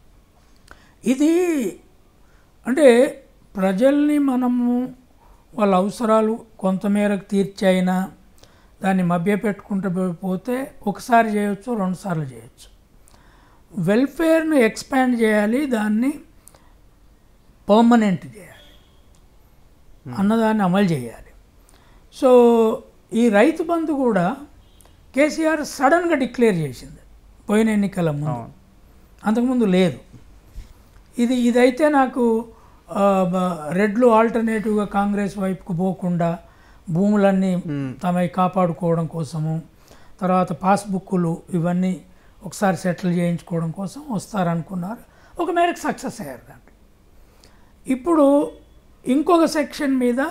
ఇది అంటే ప్రజల్ని మనము వాళ్ళ అవసరాలు కొంతమేరకు తీర్చైనా దాన్ని మభ్యపెట్టుకుంటూ పోతే ఒకసారి చేయొచ్చు రెండుసార్లు చేయొచ్చు వెల్ఫేర్ను ఎక్స్పాండ్ చేయాలి దాన్ని పర్మనెంట్ చేయాలి అన్నదాన్ని అమలు చేయాలి సో ఈ రైతు బంధు కూడా కేసీఆర్ సడన్గా డిక్లేర్ చేసింది పోయిన ఎన్నికల ముందు అవును. అంతకుముందు లేదు ఇది ఇదైతే నాకు ఆ, బ- రెడ్లు ఆల్టర్నేటివ్గా కాంగ్రెస్ వైపుకు పోకుండా భూములన్నీ తమవి కాపాడుకోవడం కోసము తర్వాత పాస్బుక్కులు ఇవన్నీ ఒకసారి సెటిల్ చేయించుకోవడం కోసం వస్తారనుకున్నారు ఒక మేరకు సక్సెస్ అయ్యారు దాంట్లో ఇప్పుడు ఇంకొక సెక్షన్ మీద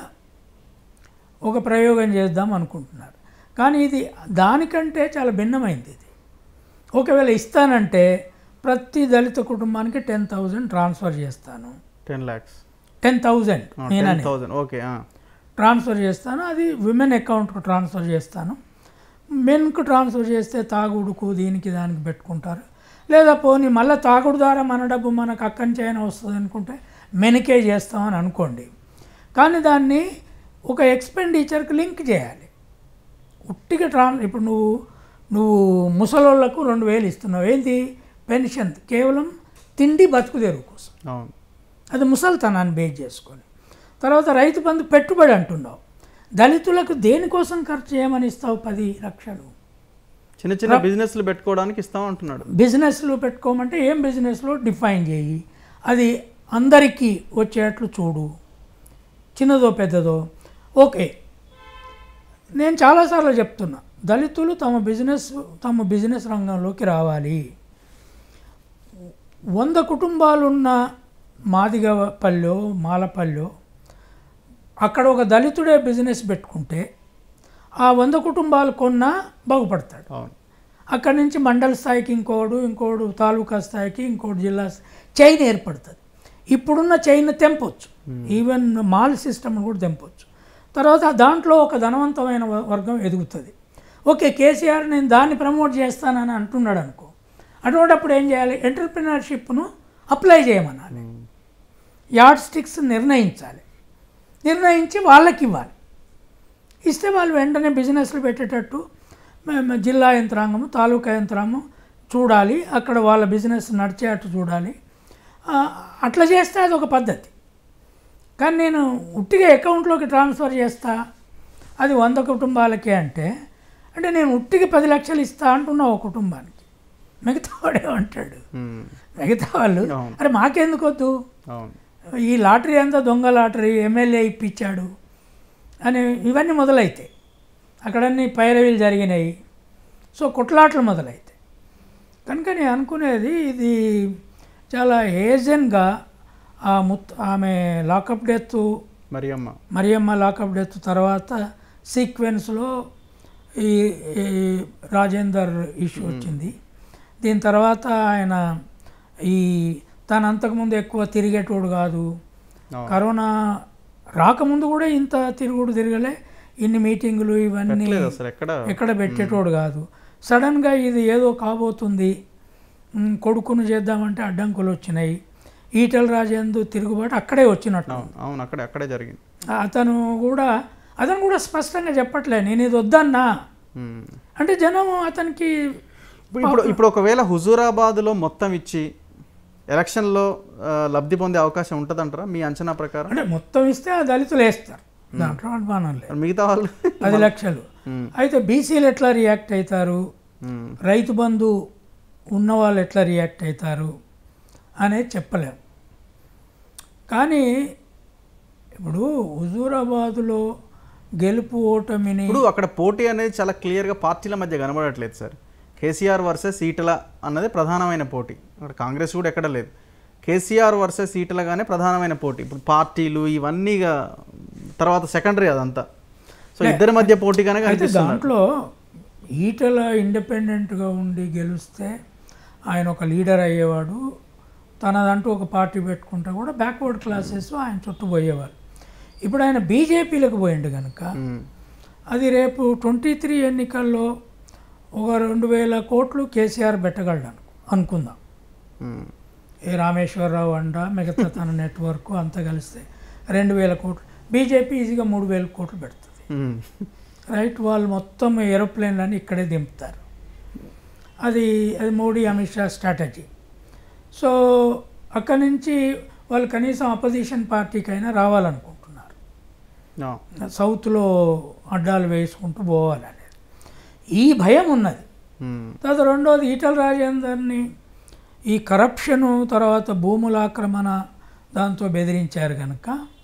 ఒక ప్రయోగం చేద్దాం అనుకుంటున్నారు కానీ ఇది దానికంటే చాలా భిన్నమైంది ఇది ఒకవేళ ఇస్తానంటే ప్రతి దళిత కుటుంబానికి టెన్ థౌజండ్ ట్రాన్స్ఫర్ చేస్తాను ten lakhs ten thousand ten నేనని థౌసండ్ ఓకే ట్రాన్స్ఫర్ చేస్తాను అది విమెన్ అకౌంట్కు ట్రాన్స్ఫర్ చేస్తాను మెన్కు ట్రాన్స్ఫర్ చేస్తే తాగుడుకు దీనికి దానికి పెట్టుకుంటారు లేదా పోనీ మళ్ళీ తాగుడు ద్వారా మన డబ్బు మనకు అక్కడి నుంచి అయినా వస్తుంది అనుకుంటే మెనకే చేస్తామని అనుకోండి కానీ దాన్ని ఒక ఎక్స్పెండిచర్కి లింక్ చేయాలి ఉట్టిగా ట్రాన్ ఇప్పుడు నువ్వు నువ్వు ముసలోళ్ళకు రెండు వేలు ఇస్తున్నావు ఏంటి పెన్షన్ కేవలం తిండి బతుకు తెరువు కోసం అవును అది ముసలితనాన్ని బేస్ చేసుకొని తర్వాత రైతు బంధు పెట్టుబడి అంటున్నావు దళితులకు దేనికోసం ఖర్చు చేయమని ఇస్తావు పది లక్షలు చిన్న చిన్న బిజినెస్లు పెట్టుకోవడానికి ఇస్తాం అంటున్నాడు బిజినెస్లు పెట్టుకోమంటే ఏం బిజినెస్లో డిఫైన్ చేయి అది అందరికీ వచ్చేట్లు చూడు చిన్నదో పెద్దదో ఓకే నేను చాలాసార్లు చెప్తున్నా దళితులు తమ బిజినెస్ తమ బిజినెస్ రంగంలోకి రావాలి వంద కుటుంబాలున్న మాదిగపల్లె మాలపల్లె అక్కడ ఒక దళితుడే బిజినెస్ పెట్టుకుంటే ఆ వంద కుటుంబాలు కొన్నా బాగుపడతాడు అవును అక్కడి నుంచి మండల స్థాయికి ఇంకోడు ఇంకోడు తాలూకా స్థాయికి ఇంకోటి జిల్లా స్థాయి- చైన్ ఏర్పడుతుంది ఇప్పుడున్న చైన్ తెంపొచ్చు ఈవెన్ మాల్ సిస్టమ్ కూడా తెంపొచ్చు తర్వాత దాంట్లో ఒక ధనవంతమైన వ- వర్గం ఎదుగుతుంది ఓకే కేసీఆర్ నేను దాన్ని ప్రమోట్ చేస్తానని అంటున్నాడు అనుకో అటువంటిప్పుడు ఏం చేయాలి ఎంటర్ప్రినర్షిప్ను అప్లై చేయమనాలి యార్డ్ స్టిక్స్ నిర్ణయించాలి నిర్ణయించి వాళ్ళకి ఇవ్వాలి ఇస్తే వాళ్ళు వెంటనే బిజినెస్లు పెట్టేటట్టు మేము జిల్లా యంత్రాంగము తాలూకా యంత్రాంగం చూడాలి అక్కడ వాళ్ళ బిజినెస్ నడిచేటట్టు చూడాలి ఆ, అట్లా చేస్తే అది ఒక పద్ధతి కానీ నేను ఉట్టిగా అకౌంట్లోకి ట్రాన్స్ఫర్ చేస్తా అది వంద కుటుంబాలకే అంటే అంటే నేను ఉట్టిగా పది లక్షలు ఇస్తా అంటున్నా ఒక కుటుంబానికి మిగతా వాడేమంటాడు ఉమ్, మిగతా వాళ్ళు అవును. అరే మాకెందుకు వద్దు అవును ఈ లాటరీ అంతా దొంగ లాటరీ ఎమ్మెల్యే ఇప్పించాడు అని ఇవన్నీ మొదలైతాయి అక్కడన్నీ పైరవీలు జరిగినాయి సో కొట్లాటలు మొదలైతాయి కనుక నేను అనుకునేది ఇది చాలా ఏజెన్గా ఆ ముత్ ఆమె లాకప్ డెత్ మరి అమ్మ మరియమ్మ లాకప్ డెత్ తర్వాత సీక్వెన్స్లో ఈ ఈ రాజేందర్ ఇష్యూ వచ్చింది దీని తర్వాత ఆయన ఈ తను అంతకుముందు ఎక్కువ తిరిగేటోడు కాదు అవును. కరోనా రాకముందు కూడా ఇంత తిరుగుడు తిరగలే ఇన్ని మీటింగులు ఇవన్నీ లేదు అసలు ఎక్కడ ఎక్కడ పెట్టేటోడు కాదు సడన్గా ఇది ఏదో కాబోతుంది ఉమ్, కొడుకును చేద్దామంటే అడ్డంకులు వచ్చినాయి ఈటల రాజేందు తిరుగుబాటు అక్కడే వచ్చినట్టు అవును అవును అక్కడే అక్కడే జరిగింది అతను కూడా అతను కూడా స్పష్టంగా చెప్పట్లే నేను ఇది వద్దన్నా ఉమ్. అంటే జనం అతనికి ఇప్పుడు ఇప్పుడు ఇప్పుడు ఒకవేళ హుజూరాబాద్లో మొత్తం ఇచ్చి ఎలక్షన్లో ఆ, లబ్ధి పొందే అవకాశం ఉంటుందంటారా మీ అంచనా ప్రకారం అంటే మొత్తం ఇస్తే ఆ దళితులు వేస్తారు దాంట్లో అనుమానం లేదు మిగతా వాళ్ళు పది లక్షలు ఉమ్. అయితే బీసీలు ఎట్లా రియాక్ట్ అవుతారు ఉమ్. రైతు బంధు ఉన్న వాళ్ళు ఎట్లా రియాక్ట్ అవుతారు అనేది చెప్పలేం కానీ ఇప్పుడు హుజూరాబాదులో గెలుపు ఓటమిని ఇప్పుడు అక్కడ పోటీ అనేది చాలా క్లియర్గా పార్టీల మధ్య కనబడట్లేదు సార్ కేసీఆర్ వర్సెస్ ఈటల అన్నది ప్రధానమైన పోటీ అక్కడ కాంగ్రెస్ కూడా ఎక్కడ లేదు కేసీఆర్ వర్సెస్ ఈటలగానే ప్రధానమైన పోటీ ఇప్పుడు పార్టీలు ఇవన్నీ ఇక తర్వాత సెకండరీ అదంతా సో ఇద్దరి మధ్య పోటీగానే అయితే కనిపిస్తుంది దాంట్లో ఈటల ఇండిపెండెంట్గా ఉండి గెలిస్తే ఆయన ఒక లీడర్ అయ్యేవాడు తనదంటూ ఒక పార్టీ పెట్టుకుంటే కూడా బ్యాక్వర్డ్ క్లాసెస్ ఆయన చుట్టూ పోయేవారు ఇప్పుడు ఆయన బీజేపీలకు పోయిండు కనుక ఉమ్. అది రేపు ట్వంటీ త్రీ ఎన్నికల్లో ఒక రెండు వేల కోట్లు కేసీఆర్ పెట్టగలడు అను- అనుకుందాం ఉమ్. ఏ రామేశ్వరరావు అండ మిగతా తన నెట్వర్క్ అంతా కలిస్తే రెండు వేల కోట్లు బీజేపీ ఈజీగా మూడు వేల కోట్లు పెడుతుంది ఉమ్. రైట్ వాళ్ళు మొత్తం ఏరోప్లేన్లన్నీ ఇక్కడే దింపుతారు అది అది మోడీ అమిత్ షా స్ట్రాటజీ సో అక్కడి నుంచి వాళ్ళు కనీసం అపోజిషన్ పార్టీకైనా రావాలనుకుంటున్నారు ఆ. సౌత్లో అడ్డాలు వేసుకుంటూ పోవాలనేది ఈ భయం ఉన్నది ఉమ్. తర్వాత రెండోది ఈటల రాజేందర్ని ఈ కరప్షను తర్వాత భూముల ఆక్రమణ దాంతో బెదిరించారు కనుక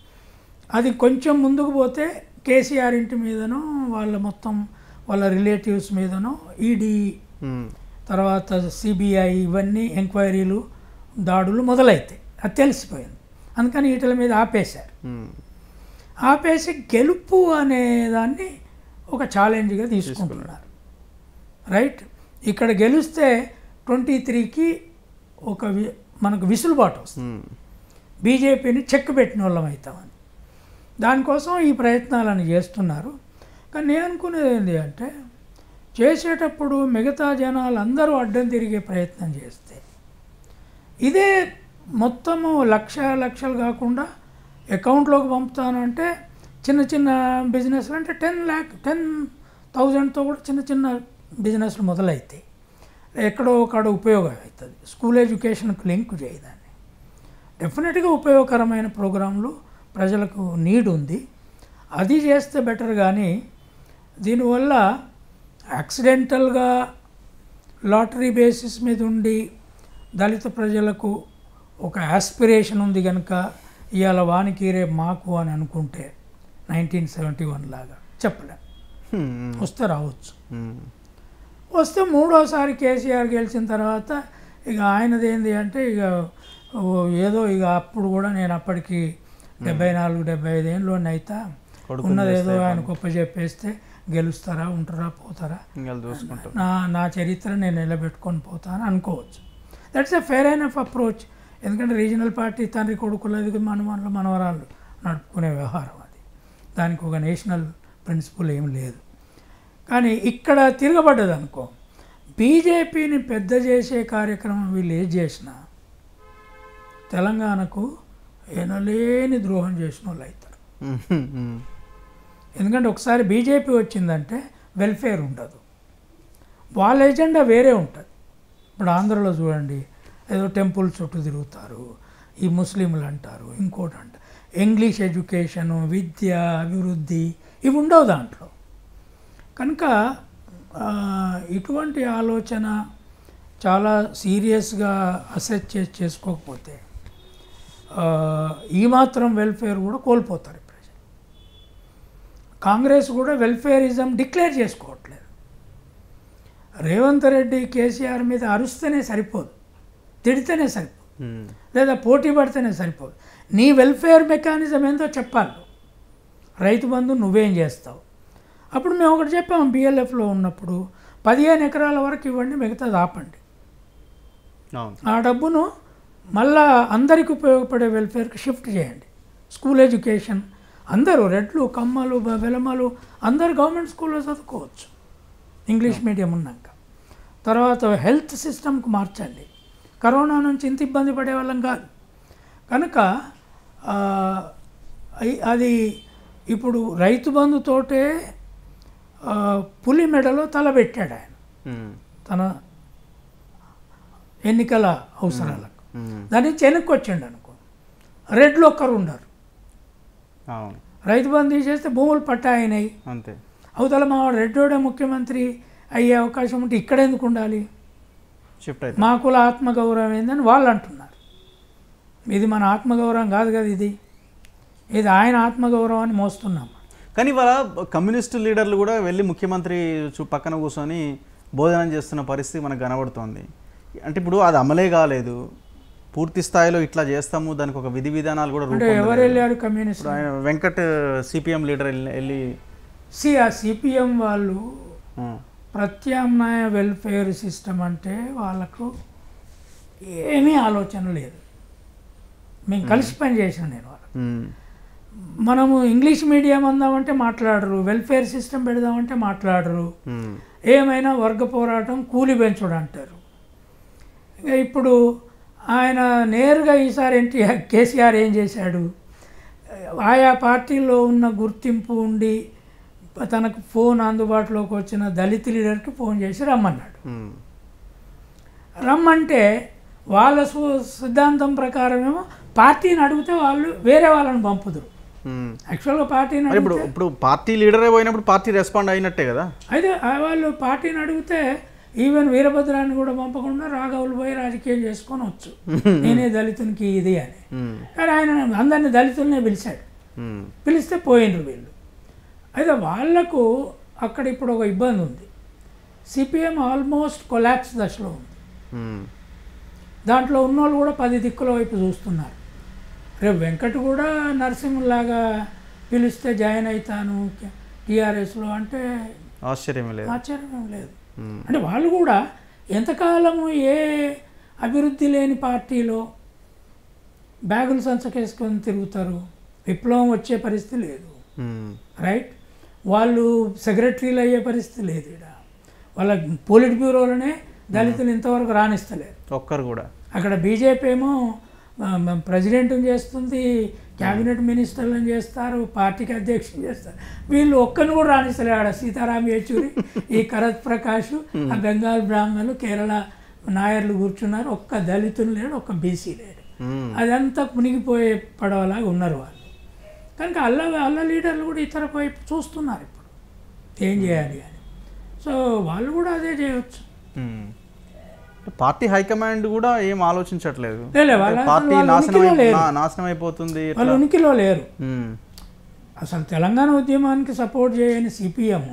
అది కొంచెం ముందుకు పోతే కేసీఆర్ ఇంటి మీదనో వాళ్ళ మొత్తం వాళ్ళ రిలేటివ్స్ మీదనో ఈడీ ఉమ్. తర్వాత సిబిఐ ఇవన్నీ ఎంక్వైరీలు దాడులు మొదలైతాయి అది తెలిసిపోయింది అందుకని ఈటల మీద ఆపేశారు ఉమ్. ఆపేసి గెలుపు అనే దాన్ని ఒక ఛాలెంజ్గా తీసుకుంటున్నారు రైట్ ఇక్కడ గెలిస్తే ట్వంటీ త్రీకి ఒక వి- మనకు విసులుబాటు వస్తుంది ఉమ్. బీజేపీని చెక్ పెట్టిన వాళ్ళం అవుతామని దానికోసం ఈ ప్రయత్నాలను చేస్తున్నారు కానీ నేను అనుకునేది ఏంటి అంటే చేసేటప్పుడు మిగతా జనాలు అందరూ అడ్డం తిరిగే ప్రయత్నం చేస్తే ఇదే మొత్తము లక్ష లక్షలు కాకుండా అకౌంట్లోకి పంపుతానంటే చిన్న చిన్న బిజినెస్లు అంటే టెన్ ల్యాక్ టెన్ థౌజండ్తో కూడా చిన్న చిన్న బిజినెస్లు మొదలవుతాయి ఎక్కడో ఒకడ ఉపయోగం అవుతుంది స్కూల్ ఎడ్యుకేషన్కి లింక్ చేయదాన్ని డెఫినెట్గా ఉపయోగకరమైన ప్రోగ్రాంలు ప్రజలకు నీడ్ ఉంది అది చేస్తే బెటర్ కానీ దీనివల్ల యాక్సిడెంటల్గా లాటరీ బేసిస్ మీద ఉండి దళిత ప్రజలకు ఒక ఆస్పిరేషన్ ఉంది కనుక ఇవాళ వానికి రేపు మాకు అని అనుకుంటే నైన్టీన్ సెవెంటీ వన్ లాగా చెప్పలేం ఉమ్. వస్తే రావచ్చు ఉమ్. వస్తే మూడోసారి కేసీఆర్ గెలిచిన తర్వాత ఇక ఆయనది ఏంది అంటే ఇక ఓ ఏదో ఇక అప్పుడు కూడా నేను అప్పటికి డెబ్బై నాలుగు డెబ్బై ఐదు ఏళ్ళు అయితా కొడుకుని ఉన్నది ఏదో ఆయన గొప్ప చెప్పేస్తే గెలుస్తారా ఉంటారా పోతారా ఇంకా చూసుకుంటాం నా నా చరిత్ర నేను నిలబెట్టుకొని పోతాను అనుకోవచ్చు దట్స్ ఎ ఫెయిర్ అయిన అప్రోచ్ ఎందుకంటే రీజనల్ పార్టీ తండ్రి కొడుకులది మనవాళ్ళు మనవరాళ్ళు నడుపుకునే వ్యవహారం అది దానికి ఒక నేషనల్ ప్రిన్సిపల్ ఏం లేదు కానీ ఇక్కడ తిరగబడ్డది అనుకో బీజేపీని పెద్ద చేసే కార్యక్రమం వీళ్ళు ఏది చేసినా తెలంగాణకు ఎనలేని ద్రోహం చేసిన వాళ్ళు అవుతారు ఉమ్. ఉమ్. ఎందుకంటే ఒకసారి బీజేపీ వచ్చిందంటే వెల్ఫేర్ ఉండదు వాళ్ళ ఎజెండా వేరే ఉంటుంది ఇప్పుడు ఆంధ్రలో చూడండి ఏదో టెంపుల్ చుట్టూ తిరుగుతారు ఈ ముస్లింలు అంటారు ఇంకోటి అంటారు ఇంగ్లీష్ ఎడ్యుకేషను విద్య అభివృద్ధి ఇవి ఉండవు దాంట్లో కనుక ఆ, ఇటువంటి ఆలోచన చాలా సీరియస్గా అసెస్ చేసి చేసుకోకపోతే ఆ, ఈ మాత్రం వెల్ఫేర్ కూడా కోల్పోతారు ఈ ప్రజలు కాంగ్రెస్ కూడా వెల్ఫేరిజం డిక్లేర్ చేసుకోవట్లేదు రేవంత్ రెడ్డి కేసీఆర్ మీద అరుస్తేనే సరిపోదు తిడితేనే సరిపోదు ఉమ్, లేదా పోటీ పడితేనే సరిపోదు నీ వెల్ఫేర్ మెకానిజం ఏందో చెప్పాలి నువ్వు. రైతు బంధు నువ్వేం చేస్తావు అప్పుడు మేము ఒకటి చెప్పాము బిఎల్ఎఫ్లో ఉన్నప్పుడు పదిహేను ఎకరాల వరకు ఇవ్వండి మిగతాది ఆపండి అవును ఆ డబ్బును మళ్ళా అందరికి ఉపయోగపడే వెల్ఫేర్కి షిఫ్ట్ చేయండి స్కూల్ ఎడ్యుకేషన్ అందరూ రెడ్లు కమ్మలు బ- వెలమలు అందరు గవర్నమెంట్ స్కూల్లో చదువుకోవచ్చు ఇంగ్లీష్ మీడియం ఉన్నాక తర్వాత హెల్త్ సిస్టమ్కి మార్చండి కరోనా నుంచి ఇంత ఇబ్బంది పడే వాళ్ళం కాదు కనుక ఆ, అయి- అది ఇప్పుడు రైతు బంధుతోటే ఆ, పులి మెడలో తలబెట్టాడు ఆయన ఉమ్, తన ఎన్నికల అవసరాలకు ఉమ్, దాని నుంచి వెనక్కి వచ్చిండు అనుకో రెడ్లు ఒక్కరు ఉండరు అవును రైతు బంధు తీసేస్తే భూములు పట్టా అయినాయి అంతే అవతల మా వాడు రెడ్డోడే ముఖ్యమంత్రి అయ్యే అవకాశం ఉంటే ఇక్కడ ఎందుకు ఉండాలి షిఫ్ట్ అయితే మా కుల ఆత్మగౌరవం ఏందని వాళ్ళు అంటున్నారు ఇది మన ఆత్మగౌరవం కాదు కదా ఇది ఇది ఆయన ఆత్మగౌరవాన్ని మోస్తున్నాం కానీ ఇవాళ కమ్యూనిస్టు లీడర్లు కూడా వెళ్ళి ముఖ్యమంత్రి చూ పక్కన కూర్చొని భోజనం చేస్తున్న పరిస్థితి మనకు కనబడుతోంది అంటే ఇప్పుడు అది అమలే కాలేదు పూర్తి స్థాయిలో ఇట్లా చేస్తాము దానికి ఒక విధి విధానాలు కూడా అంటే రూపొందలేదు. ఎవరు వెళ్ళారు కమ్యూనిస్ట్ ఇప్పుడు ఆయన వెంకట్ సిపిఎం లీడర్ వెళ్ళి వెళ్ళి సి ఆ సిపిఎం వాళ్ళు ఆ, ప్రత్యామ్నాయ వెల్ఫేర్ సిస్టమ్ అంటే వాళ్ళకు ఏమీ ఆలోచన లేదు మేము కలిసి పని చేసాం నేను వాళ్ళకి ఉమ్, మనము ఇంగ్లీష్ మీడియం అందామంటే మాట్లాడరు వెల్ఫేర్ సిస్టమ్ పెడదామంటే మాట్లాడరు ఉమ్, ఏమైనా వర్గ పోరాటం కూలి పెంచుడు అంటారు ఇంకా ఇప్పుడు ఆయన నేరుగా ఈసారి ఎన్టీఆర్ కేసీఆర్ ఏం చేశాడు ఆయా పార్టీల్లో ఉన్న గుర్తింపు ఉండి తనకు ఫోన్ అందుబాటులోకి వచ్చిన దళిత లీడర్కి ఫోన్ చేసి రమ్మన్నాడు ఉమ్, రమ్మంటే వాళ్ళ సు- సిద్ధాంతం ప్రకారమేమో పార్టీని అడిగితే వాళ్ళు వేరే వాళ్ళని పంపుదురు ఉమ్. యాక్చువల్గా పార్టీని మరి ఇప్పుడు ఇప్పుడు పార్టీ లీడరే పోయినప్పుడు పార్టీ రెస్పాండ్ అయినట్టే కదా అయితే ఆ వాళ్ళు పార్టీని అడిగితే ఈవెన్ వీరభద్రాన్ని కూడా పంపకుండా రాఘవులు పోయి రాజకీయం చేసుకొని వచ్చు నేనే దళితునికి ఇది అని ఉమ్, కానీ ఆయన అందరిని దళితులనే పిలిచాడు ఉమ్, పిలిస్తే పోయినరు వీళ్ళు అయితే వాళ్లకు అక్కడ ఇప్పుడు ఒక ఇబ్బంది ఉంది సిపిఎం ఆల్మోస్ట్ కొలాప్స్ దశలో ఉంది ఉమ్, దాంట్లో ఉన్నోళ్ళు కూడా పది దిక్కుల వైపు చూస్తున్నారు రేపు వెంకట్ కూడా నరసింహలాగా పిలిస్తే జాయిన్ అవుతాను టీఆర్ఎస్లో అంటే ఆశ్చర్యమే లేదు ఆశ్చర్యం ఏం లేదు ఉమ్, అంటే వాళ్ళు కూడా ఎంతకాలము ఏ అభివృద్ధి లేని పార్టీలో బ్యాగులు సంచకేసుకొని తిరుగుతారు విప్లవం వచ్చే పరిస్థితి లేదు ఉమ్, రైట్ వాళ్ళు సెక్రటరీలు అయ్యే పరిస్థితి లేదు ఇక్కడ వాళ్ళ పోలిట్ బ్యూరోలోనే దళితులు ఇంతవరకు రాణిస్తలేరు ఒక్కరు కూడా అక్కడ బీజేపీ ఏమో ప్రెసిడెంట్ని చేస్తుంది క్యాబినెట్ మినిస్టర్లను చేస్తారు పార్టీకి అధ్యక్షులు చేస్తారు వీళ్ళు ఒక్కరిని కూడా రాణిస్తలేరు ఆడ సీతారాం యేచూరి ఈ కరత్ ప్రకాష్ ఆ బెంగాల్ బ్రాహ్మణులు కేరళ నాయర్లు కూర్చున్నారు ఒక్క దళితులు లేడు ఒక్క బీసీ లేడు ఉమ్, అదంతా మునిగిపోయే పడవలాగా ఉన్నారు వాళ్ళు కనుక అల్ల అల్ల లీడర్లు కూడా ఇతర వైపు చూస్తున్నారు ఇప్పుడు ఏం చేయాలి అని సో వాళ్ళు కూడా అదే చేయవచ్చు ఉమ్. పార్టీ హైకమాండ్ కూడా ఏం ఆలోచించట్లేదు లేలే, వాళ్ళ అసలు పార్టీ వాళ్ళ నాశనం ఉనికిలో అయి- లేరు. నా- నాశనం అయిపోతుంది వాళ్ళు ఉనికిలో లేరు ఉమ్, అసలు తెలంగాణ ఉద్యమానికి సపోర్ట్ చేయని సిపిఎం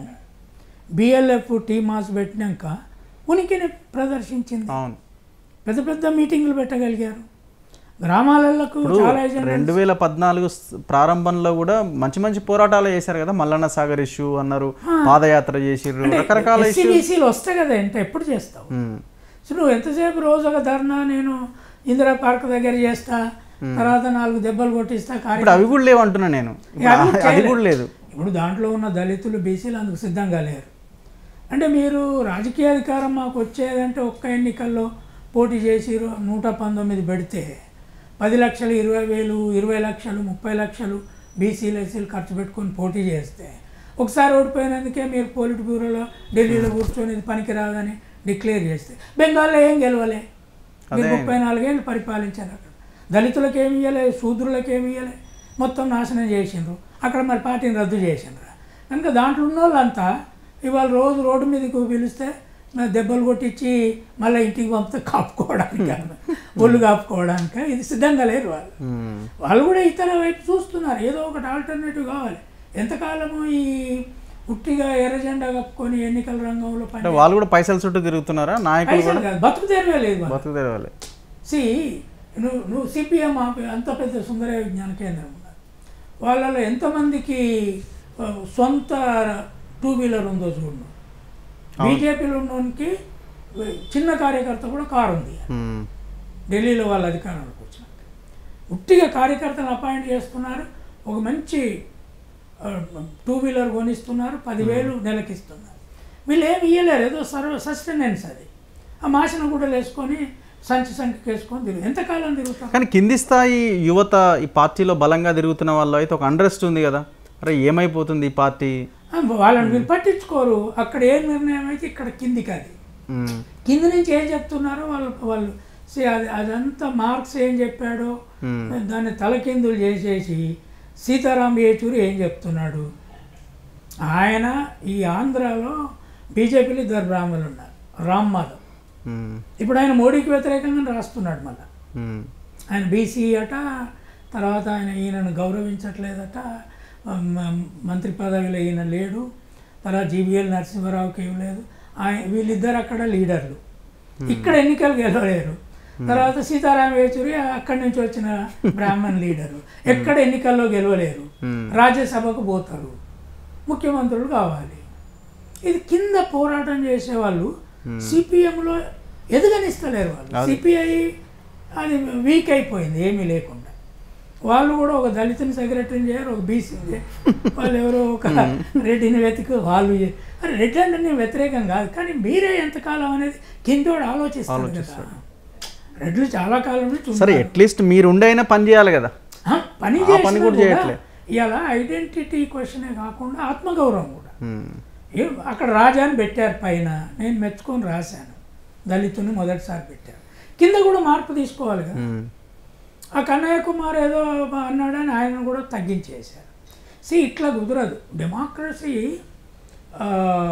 బిఎల్ఎఫ్ టీమాస్ పెట్టినాక ఉనికిని ప్రదర్శించింది అవును పెద్ద పెద్ద మీటింగులు పెట్టగలిగారు గ్రామాలకు ఇప్పుడు చాలా ఏజెంట్ రెండు వేల పద్నాలుగు స్- ప్రారంభంలో కూడా మంచి మంచి పోరాటాలు చేశారు కదా మల్లన్న సాగర్ ఇష్యూ అన్నారు పాదయాత్ర చేసిర్రు రకరకాల ఇష్యూ ఎస్సీబీసీలు వస్తాయి కదా ఎంత ఎప్పుడు చేస్తావు సో నువ్వు ఎంతసేపు రోజు ఒక ధర్నా నేను ఇందిరా పార్క్ దగ్గర చేస్తా తర్వాత నాలుగు దెబ్బలు కొట్టిస్తా కార్య ఇప్పుడు అవి కూడా లేవు అంటున్నా నేను ఇప్పుడు అవి ఆ- అది కూడా లేదు ఇప్పుడు దాంట్లో ఉన్న దళితులు బీసీలు అందుకు సిద్ధంగా లేరు అంటే మీరు రాజకీయ అధికారం మాకు వచ్చేదంటే ఒక్క ఎన్నికల్లో పోటీ చేసి రో- నూట పంతొమ్మిది పెడితే పది లక్షలు ఇరవై వేలు ఇరవై లక్షలు ముప్పై లక్షలు బీసీలు ఎస్సీలు ఖర్చు పెట్టుకొని పోటీ చేస్తే ఒకసారి ఓడిపోయినందుకే మీరు పోలిట్ బ్యూరోలో ఢిల్లీలో కూర్చొని ఇది పనికిరాదని డిక్లేర్ చేస్తే బెంగాల్లో ఏం గెలవలే మీరు ముప్పై నాలుగేళ్ళు పరిపాలించారు అక్కడ దళితులకు ఏమి ఇవ్వలే శూద్రులకు ఏమి ఇవ్వలే మొత్తం నాశనం చేసిండ్రు అక్కడ మరి పార్టీని రద్దు చేసిండ్రు కనుక దాంట్లో ఉన్న వాళ్ళంతా ఇవాళ రోజు రోడ్డు మీదకి పిలిస్తే మరి దెబ్బలు కొట్టించి మళ్ళీ ఇంటికి పంపితే కాపుకోవడానికి ఒళ్ళు కాపుకోవడానికి ఇది సిద్ధంగా లేరు వాళ్ళు ఉమ్, వాళ్ళు కూడా ఇతర వైపు చూస్తున్నారు ఏదో ఒకటి ఆల్టర్నేటివ్ కావాలి ఎంతకాలము ఈ ఉట్టిగా ఎర్ర జెండా కప్పుకొని ఎన్నికల రంగంలో అంటే పని వాళ్ళు కూడా పైసల చుట్టూ తిరుగుతున్నారా నాయకులు పైసలు కాదు బతుకు తెరవే లేదు వాళ్ళకి. బతుకు తెరవాలి సి నువ్వు నువ్వు సిపిఎం అంత పెద్ద సుందర విజ్ఞాన కేంద్రం ఉన్నది వాళ్ళలో ఎంతమందికి ఆ, సొంత టూ వీలర్ ఉందో చూడు బీజేపీలో ఉన్నోనికి చిన్న కార్యకర్త కూడా కారు ఉంది ఉమ్. ఢిల్లీలో వాళ్ళ అధికారంలోకి వచ్చినాక ఉట్టిగా కార్యకర్తలు అపాయింట్ చేస్తున్నారు ఒక మంచి టూ వీలర్ కొనిస్తున్నారు పదివేలు నెలకిస్తున్నారు వీళ్ళు ఏమి ఇయ్యలేరు ఏదో సర్వ సస్టెనెన్స్ అది ఆ మాసిన కూడా వేసుకొని సంచి సంఖ్యకి వేసుకొని తిరుగు ఎంతకాలం తిరుగుతాం కానీ కింది స్థాయి యువత ఈ పార్టీలో బలంగా తిరుగుతున్న వాళ్ళు అయితే ఒక అండరెస్ట్ ఉంది కదా అరే ఏమైపోతుంది ఈ పార్టీ ఆ, వాళ్ళని వీళ్ళు పట్టించుకోరు అక్కడ ఏ నిర్ణయం అయితే ఇక్కడ కిందికి అది ఉమ్. కింది నుంచి ఏం చెప్తున్నారో వాళ్ళు వాళ్ళు see, అది అదంతా మార్క్స్ ఏం చెప్పాడో Hmm. దాన్ని తలకిందులు చేసేసి సీతారాం యేచూరి ఏం చెప్తున్నాడు ఆయన ఈ ఆంధ్రాలో బీజేపీలో ఇద్దరు బ్రాహ్మణులు ఉన్నారు రామ్ మాధవ్ ఉమ్. ఇప్పుడు ఆయన మోడీకి వ్యతిరేకంగా రాస్తున్నాడు మళ్ళీ ఉమ్. ఆయన బీసీ అట తర్వాత ఆయన ఈయనను గౌరవించట్లేదట మ- మంత్రి పదవిలో ఈయన లేడు తర్వాత జీవీఎల్ నరసింహారావుకి ఇవ్వలేదు ఆయన వీళ్ళిద్దరు అక్కడ లీడర్లు ఇక్కడ ఎన్నికలు గెలవలేరు తర్వాత సీతారాం యేచూరి అక్కడి నుంచి వచ్చిన బ్రాహ్మణ్ లీడరు ఎక్కడ ఎన్నికల్లో గెలవలేరు Hmm. రాజ్యసభకు పోతారు ముఖ్యమంత్రులు కావాలి ఇది కింద పోరాటం చేసేవాళ్ళు సిపిఎంలో ఎదగనిస్తలేరు వాళ్ళు సిపిఐ అది వీక్ అయిపోయింది ఏమీ లేకుండా వాళ్ళు కూడా ఒక దళితుని సెక్రటరీని చేయరు ఒక బీసీని చేయరు వాళ్ళు ఎవరో ఒక రెడ్డిని వెతికి వాళ్ళు చే- అరే రెడ్డి అంటే నేను వ్యతిరేకం కాదు కానీ మీరే ఎంతకాలం అనేది కిందోడు ఆలోచిస్తాడు కదా రెడ్లు చాలా కాలం నుంచి సరే అట్లీస్ట్ మీరు ఉండైనా పని చేయాలి కదా ఆ, పని ఆ పని చేసినా కూడా కూడా చేయట్లే. ఇలా ఐడెంటిటీ క్వశ్చనే కాకుండా ఆత్మగౌరవం కూడా ఉమ్. ఏ అక్కడ రాజా అని పెట్టారు పైన నేను మెచ్చుకొని రాశాను దళితుని మొదటిసారి పెట్టారు కింద కూడా మార్పు తీసుకోవాలి కదా ఉమ్. ఆ కన్నయ్య కుమార్ ఏదో అన్నాడని ఆయన కూడా తగ్గించేశారు సి ఇట్లా కుదరదు డెమోక్రసీ ఆ,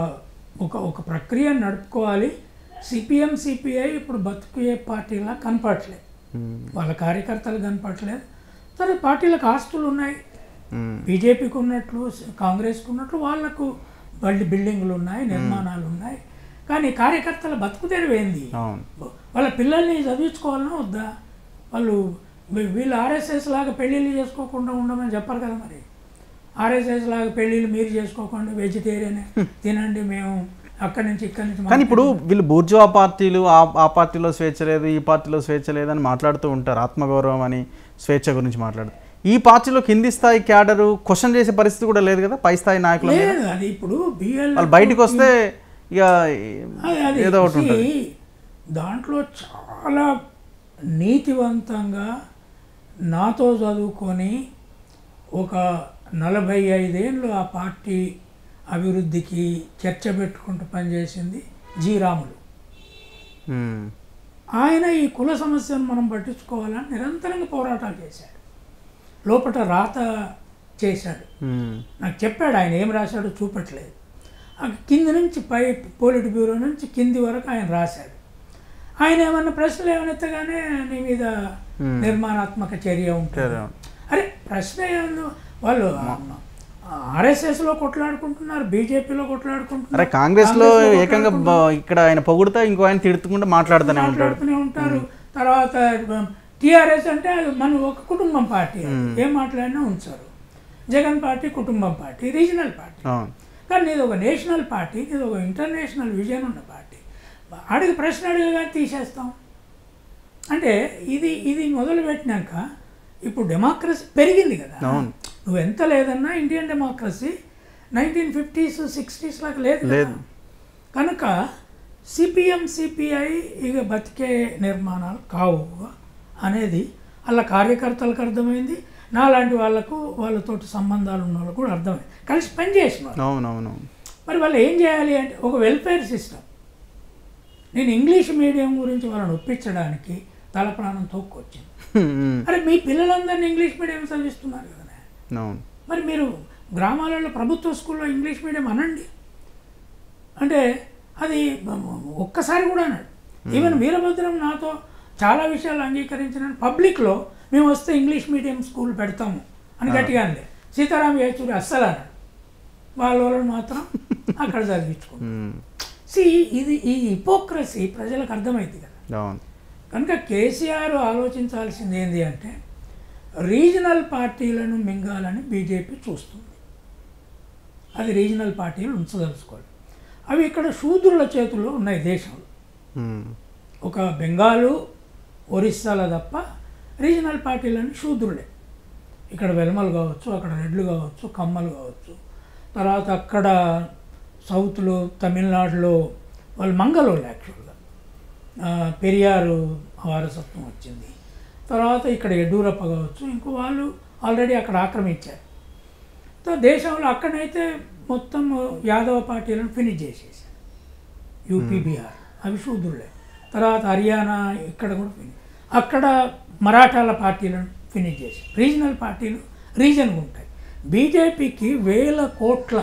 ఒక ఒక ప్రక్రియను నడుపుకోవాలి సిపిఎం సిపిఐ ఇప్పుడు బతుకే పార్టీలా కనపడట్లేదు ఉమ్. వాళ్ళ కార్యకర్తలు కనపడట్లేదు తర్వాత పార్టీలకు ఆస్తులు ఉన్నాయి ఉమ్. బీజేపీకి ఉన్నట్లు కాంగ్రెస్కి ఉన్నట్లు వాళ్ళకు బల్లి బిల్డింగ్లు ఉన్నాయి నిర్మాణాలు ఉన్నాయి కానీ కార్యకర్తల బతుకు తెరవేంది అవును వాళ్ళ పిల్లల్ని చదివించుకోవాలన్నా వద్దా వాళ్ళు వీ- వీళ్ళు ఆర్ఎస్ఎస్ లాగా పెళ్ళిళ్ళు చేసుకోకుండా ఉండమని చెప్పరు కదా మరి ఆర్ఎస్ఎస్ లాగా పెళ్ళిళ్ళు మీరు చేసుకోకండి వెజిటేరియన్ తినండి మేము అక్కడి నుంచి ఇక్కడి నుంచి కానీ ఇప్పుడు వీళ్ళు బూర్జువా పార్టీలు ఆ ఆ పార్టీలో స్వేచ్ఛ లేదు ఈ పార్టీలో స్వేచ్ఛ లేదని మాట్లాడుతూ ఉంటారు ఆత్మగౌరవం అని స్వేచ్ఛ గురించి మాట్లాడుతూ ఈ పార్టీలో కింది స్థాయి క్యాడరు క్వశ్చన్ చేసే పరిస్థితి కూడా లేదు కదా పై స్థాయి నాయకుల మీద లేదు అది ఇప్పుడు బిఎల్ వాళ్ళు బయటకు వస్తే ఇక అది- అది ఏదో ఒకటి ఉంటుంది see, దాంట్లో చాలా నీతివంతంగా నాతో చదువుకొని ఒక నలభై ఐదేళ్ళు ఆ పార్టీ అభివృద్ధికి చర్చ పెట్టుకుంటూ పనిచేసింది జీ రాములు ఉమ్. ఆయన ఈ కుల సమస్యను మనం పట్టించుకోవాలని నిరంతరంగా పోరాటాలు చేశాడు లోపల రాత చేశాడు ఉమ్. నాకు చెప్పాడు ఆయన ఏం రాశాడో చూపట్లేదు ఆ కింది నుంచి పై పోలిట్ బ్యూరో నుంచి కింది వరకు ఆయన రాశాడు ఆయన ఏమన్నా ప్రశ్నలు ఏమైనా ఎత్తగానే నీ మీద నిర్మాణాత్మక చర్య ఉంటుంది సరే. అరే ప్రశ్న ఏందో వాళ్ళు ఆర్ఎస్ఎస్లో కొట్లాడుకుంటున్నారు బీజేపీలో కొట్లాడుకుంటున్నారు అరే కాంగ్రెస్ లో కాంగ్రెస్లో ఏకంగా బ- ఇక్కడ ఆయన పొగుడుతా ఇంకో ఆయన తిడుతుకుంటూ మాట్లాడుతూనే ఉంటాడు మాట్లాడుతూనే ఉంటారు తర్వాత టిఆర్ఎస్ అంటే అది మన ఒక కుటుంబం పార్టీ అది. ఏం మాట్లాడినా ఉంచారు జగన్ పార్టీ కుటుంబం పార్టీ రీజనల్ పార్టీ అవును కానీ ఇది ఒక నేషనల్ పార్టీ ఇది ఒక ఇంటర్నేషనల్ విజన్ ఉన్న పార్టీ అడిగి ప్రశ్న అడిగగా తీసేస్తాం అంటే ఇది ఇది మొదలు పెట్టినాక ఇప్పుడు డెమోక్రసీ పెరిగింది కదా అవును. నువ్వు ఎంత లేదన్నా Indian democracy nineteen fifties sixties లాగా లేదు కదా. లేదు. కనుక సిపిఎం సిపిఐ ఇక బతికే నిర్మాణాలు కావు అనేది అలా కార్యకర్తలకు అర్థమైంది నాలాంటి వాళ్ళకు వాళ్ళతోటి సంబంధాలు ఉన్న వాళ్ళకు కూడా అర్థమైంది కలిసి పని చేసిన వాళ్ళు. అవునవును మరి వాళ్ళు ఏం చేయాలి అంటే ఒక వెల్ఫేర్ సిస్టమ్ నేను ఇంగ్లీష్ మీడియం గురించి వాళ్ళని ఒప్పించడానికి తల ప్రాణం తోక్కొచ్చింది అరే మీ పిల్లలందరినీ ఇంగ్లీష్ మీడియం చదివిస్తున్నారు కదా అవును మరి మీరు గ్రామాలలో ప్రభుత్వ స్కూల్లో ఇంగ్లీష్ మీడియం అనండి అంటే అది ఒక్కసారి కూడా అన్నాడు ఈవెన్ వీరభద్రం నాతో చాలా విషయాలు అంగీకరించిన పబ్లిక్లో మేము వస్తే ఇంగ్లీష్ మీడియం స్కూల్ పెడతాము అని గట్టిగా అంది సీతారాం యేచూరి అస్సలు అన్నాడు వాళ్ళ వాళ్ళని మాత్రం అక్కడ చదివించుకుంటారు మ్మ్. సి ఇది ఈ హిపోక్రసీ ప్రజలకు అర్థమైంది కదా అవును కనుక కేసీఆర్ ఆలోచించాల్సింది ఏంటి అంటే రీజనల్ పార్టీలను మింగాలని బీజేపీ చూస్తుంది అది రీజనల్ పార్టీలు ఉంచదలుచుకోవాలి అవి ఇక్కడ శూద్రుల చేతుల్లో ఉన్నాయి దేశంలో మ్మ్. ఒక బెంగాలు ఒరిస్సాల తప్ప రీజనల్ పార్టీలని శూద్రులే ఇక్కడ వెల్మలు కావచ్చు అక్కడ రెడ్లు కావచ్చు కమ్మలు కావచ్చు తర్వాత అక్కడ సౌత్లో తమిళనాడులో వాళ్ళు మంగళోళ్ళు యాక్చువల్గా ఆ, పెరియారు వారసత్వం వచ్చింది తర్వాత ఇక్కడ యడ్యూరప్ప కావచ్చు ఇంకో వాళ్ళు ఆల్రెడీ అక్కడ ఆక్రమించారు సో దేశంలో అక్కడైతే మొత్తం యాదవ పార్టీలను ఫినిష్ చేసేసారు యూపీ బీహార్ అవి శూద్రులే తర్వాత హర్యానా ఇక్కడ కూడా ఫినిష్ అక్కడ మరాఠాల పార్టీలను ఫినిష్ చేశారు రీజనల్ పార్టీలు రీజన్గా ఉంటాయి బీజేపీకి వేల కోట్ల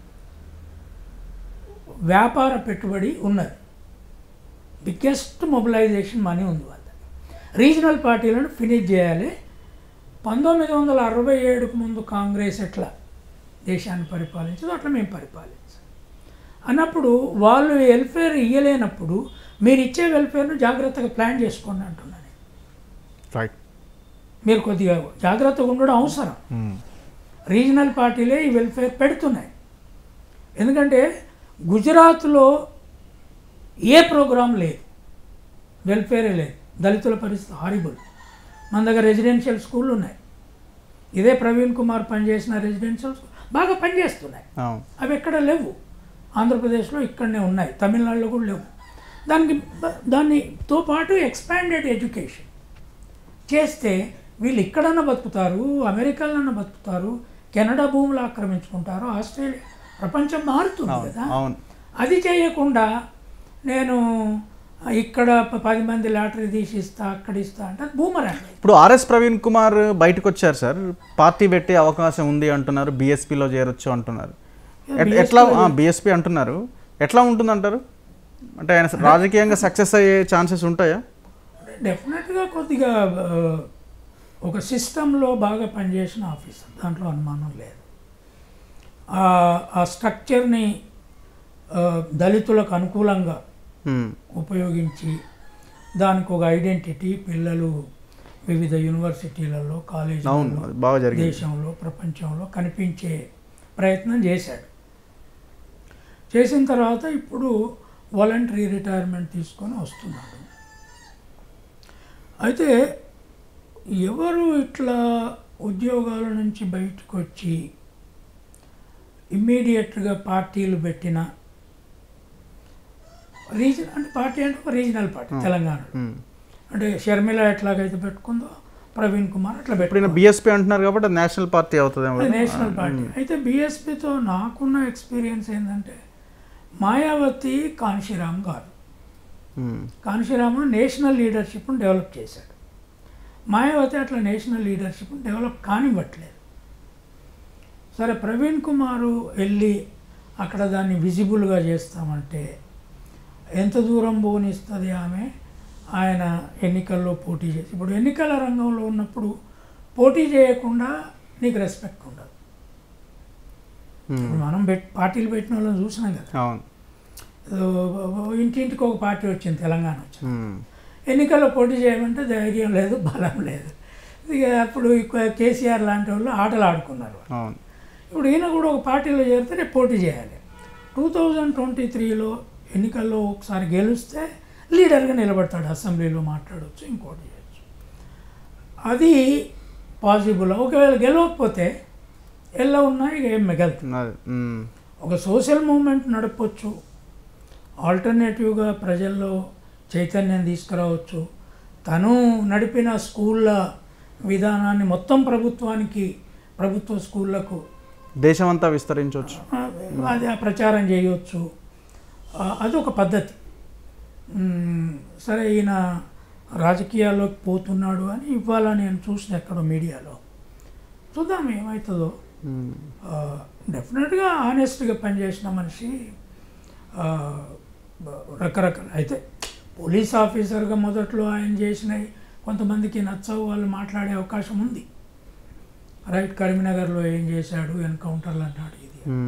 వ్యాపార పెట్టుబడి ఉన్నది బిగ్గెస్ట్ మొబిలైజేషన్ మనీ ఉంది వాళ్ళ రీజనల్ పార్టీలను ఫినిష్ చేయాలి పంతొమ్మిది వందల అరవై ఏడుకు ముందు కాంగ్రెస్ ఎట్లా దేశాన్ని పరిపాలించదో అట్లా మేము పరిపాలించాం అన్నప్పుడు వాళ్ళు వెల్ఫేర్ ఇయ్యలేనప్పుడు మీరు ఇచ్చే వెల్ఫేర్ను జాగ్రత్తగా ప్లాన్ చేసుకోండి అంటున్నాను నేను. రైట్ మీరు కొద్దిగా జాగ్రత్తగా ఉండడం అవసరం మ్మ్. రీజనల్ పార్టీలే ఈ వెల్ఫేర్ పెడుతున్నాయి ఎందుకంటే గుజరాత్లో ఏ ప్రోగ్రాం లేదు వెల్ఫేరే లేదు దళితుల పరిస్థితి హారిబుల్ మన దగ్గర రెసిడెన్షియల్ స్కూళ్ళు ఉన్నాయి ఇదే ప్రవీణ్ కుమార్ పనిచేసిన రెసిడెన్షియల్ స్కూల్ బాగా పనిచేస్తున్నాయి అవును అవి ఎక్కడ లేవు ఆంధ్రప్రదేశ్లో ఇక్కడనే ఉన్నాయి తమిళనాడులో కూడా లేవు దానికి బ- దానితో పాటు ఎక్స్పాండెడ్ ఎడ్యుకేషన్ చేస్తే వీళ్ళు ఇక్కడన్నా బతుకుతారు అమెరికాలన్నా బతుకుతారు కెనడా భూములు ఆక్రమించుకుంటారు ఆస్ట్రేలియా ప్రపంచం మారుతుంది అవును కదా అవును అది చేయకుండా నేను ఇక్కడ ప- పది మంది లాటరీ తీసి ఇస్తా అక్కడ ఇస్తా అంటే అది బూమరాంగ్ ఇప్పుడు ఆర్ఎస్ ప్రవీణ్ కుమార్ బయటకు వచ్చారు సార్ పార్టీ పెట్టే అవకాశం ఉంది అంటున్నారు బీఎస్పీలో చేరొచ్చు అంటున్నారు ఎట్- ఎట్లా బీఎస్పీ అంటున్నారు ఎట్లా ఉంటుంది అంటారు అంటే ఆయన రాజకీయంగా సక్సెస్ అయ్యే ఛాన్సెస్ ఉంటాయా డెఫినెట్గా కొద్దిగా ఆ, ఒక సిస్టంలో బాగా పనిచేసిన ఆఫీసర్ దాంట్లో అనుమానం లేదు ఆ- ఆ స్ట్రక్చర్ని ఆ, దళితులకు అనుకూలంగా మ్మ్. ఉపయోగించి దానికి ఒక ఐడెంటిటీ పిల్లలు వివిధ యూనివర్సిటీలలో అవును కాలేజీలలో అది బాగా జరిగింది దేశంలో ప్రపంచంలో కనిపించే ప్రయత్నం చేశాడు చేసిన తర్వాత ఇప్పుడు వాలంటరీ రిటైర్మెంట్ తీసుకొని వస్తున్నాడు అయితే ఎవరు ఇట్లా ఉద్యోగాల నుంచి బయటకు వచ్చి ఇమ్మీడియట్గా పార్టీలు పెట్టిన రీజన్ అంటే పార్టీ అంటే ఒక రీజనల్ పార్టీ తెలంగాణలో మ్మ్. అంటే షర్మిల ఎట్లాగైతే పెట్టుకుందో ప్రవీణ్ కుమార్ అట్లా ఇప్పుడు పెట్టుకుందో ఈయన బీఎస్పీ అంటున్నారు కాబట్టి అది నేషనల్ పార్టీ అవుతుందేమో అది కదా? నేషనల్ పార్టీ అయితే బీఎస్పీతో నాకున్న ఎక్స్పీరియన్స్ ఏంటంటే మాయావతి కాన్షీరామ్ గారు మ్మ్. కాన్షీరామ్ నేషనల్ లీడర్షిప్ను డెవలప్ చేశాడు మాయావతి అట్లా నేషనల్ లీడర్షిప్ను డెవలప్ కానివ్వట్లేదు సరే ప్రవీణ్ కుమారు వెళ్ళి అక్కడ దాన్ని విజిబుల్గా చేస్తామంటే ఎంత దూరం పోనిస్తుంది ఆమె ఆయన ఎన్నికల్లో పోటీ చేసి ఇప్పుడు ఎన్నికల రంగంలో ఉన్నప్పుడు పోటీ చేయకుండా నీకు రెస్పెక్ట్ ఉండదు మ్మ్. ఇప్పుడు మనం పెట్ పార్టీలు పెట్టిన వాళ్ళని చూసినాం కదా అవును ఏదో ఇంటింటికి ఒక పార్టీ వచ్చింది తెలంగాణ వచ్చింది మ్మ్. ఎన్నికల్లో పోటీ చేయమంటే ధైర్యం లేదు బలం లేదు ఇక అప్పుడు ఇక కేసీఆర్ లాంటి వాళ్ళు ఆటలు ఆడుకున్నారు అవును ఇప్పుడు ఈయన కూడా ఒక పార్టీలో చేరితే రేపు పోటీ చేయాలి టూ థౌజండ్ ట్వంటీ త్రీలో ఎన్నికల్లో ఒకసారి గెలిస్తే లీడర్గా నిలబడతాడు అసెంబ్లీలో మాట్లాడవచ్చు ఇంకోటి చేయొచ్చు అది పాసిబుల్ ఒకవేళ గెలవకపోతే ఎలా ఉన్నా ఇక ఏం మిగలుతుంది అది మ్మ్. ఒక సోషల్ మూమెంట్ నడపచ్చు ఆల్టర్నేటివ్గా ప్రజల్లో చైతన్యం తీసుకురావచ్చు తను నడిపిన స్కూళ్ళ విధానాన్ని మొత్తం ప్రభుత్వానికి ప్రభుత్వ స్కూళ్ళకు దేశమంతా విస్తరించవచ్చు ఆ, అది ఆ ప్రచారం చేయవచ్చు ఆ, అదొక పద్ధతి మ్మ్, సరే ఈయన రాజకీయాల్లోకి పోతున్నాడు అని ఇవాళ నేను చూసిన ఎక్కడో మీడియాలో చూద్దాం ఏమవుతుందో మ్మ్. డెఫినెట్గా ఆనెస్ట్గా పనిచేసిన మనిషి ఆ, రకరకాల అయితే పోలీస్ ఆఫీసర్గా మొదట్లో ఆయన చేసినవి కొంతమందికి నచ్చవు వాళ్ళు మాట్లాడే అవకాశం ఉంది రైట్ కరీంనగర్లో ఏం చేశాడు ఎన్కౌంటర్లు అన్నాడు ఇది మ్మ్.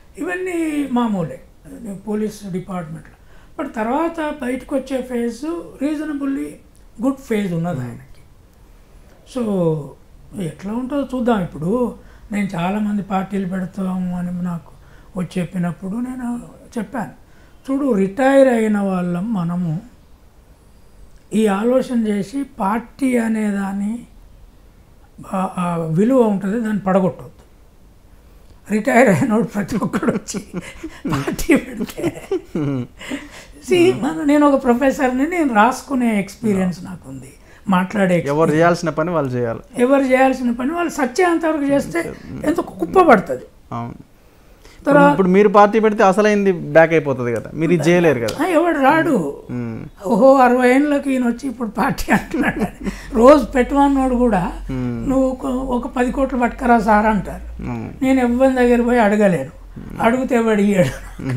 ఇవన్నీ మామూలే పోలీస్ డిపార్ట్మెంట్లో బట్ తర్వాత బయటకు వచ్చే ఫేజ్ రీజనబుల్లీ గుడ్ ఫేజ్ ఉన్నది ఆయనకి సో ఎట్లా ఉంటుందో చూద్దాం ఇప్పుడు నేను చాలామంది పార్టీలు పెడతాము అని నాకు వచ్చి చెప్పినప్పుడు నేను చెప్పాను చూడు రిటైర్ అయిన వాళ్ళం మనము ఈ ఆలోచన చేసి పార్టీ అనేదాన్ని ఆ- ఆ విలువ ఉంటుంది దాన్ని పడగొట్టవద్దు రిటైర్ అయినోడు ప్రతి ఒక్కడు వచ్చి పార్టీ పెడితే See, మన నేను ఒక ప్రొఫెసర్ని నేను రాసుకునే ఎక్స్పీరియన్స్ నాకు ఉంది మాట్లాడే ఎవరు చేయాల్సిన పని వాళ్ళు చేయాలి ఎవరు చేయాల్సిన పని వాళ్ళు సత్యాంత వరకు చేస్తే ఎంత కుప్ప పడుతుంది అవును తర్వాత ఇప్పుడు మీరు పార్టీ పెడితే అసలైంది బ్యాక్ అయిపోతుంది కదా మీరు ఇది చేయలేరు కదా ఆ, ఎవడు రాడు ఉమ్. ఓహో అరవై ఏళ్ళకి ఈయన వచ్చి ఇప్పుడు పార్టీ అంటున్నాడు అని. రోజు పెట్టమన్నోడు కూడా నువ్వు ఒక- ఒక పది కోట్లు పట్టుకరా సార్ అంటారు ఉమ్. నేను ఎవరి దగ్గర పోయి అడగలేను అడిగితే ఎవడు ఇయ్యడు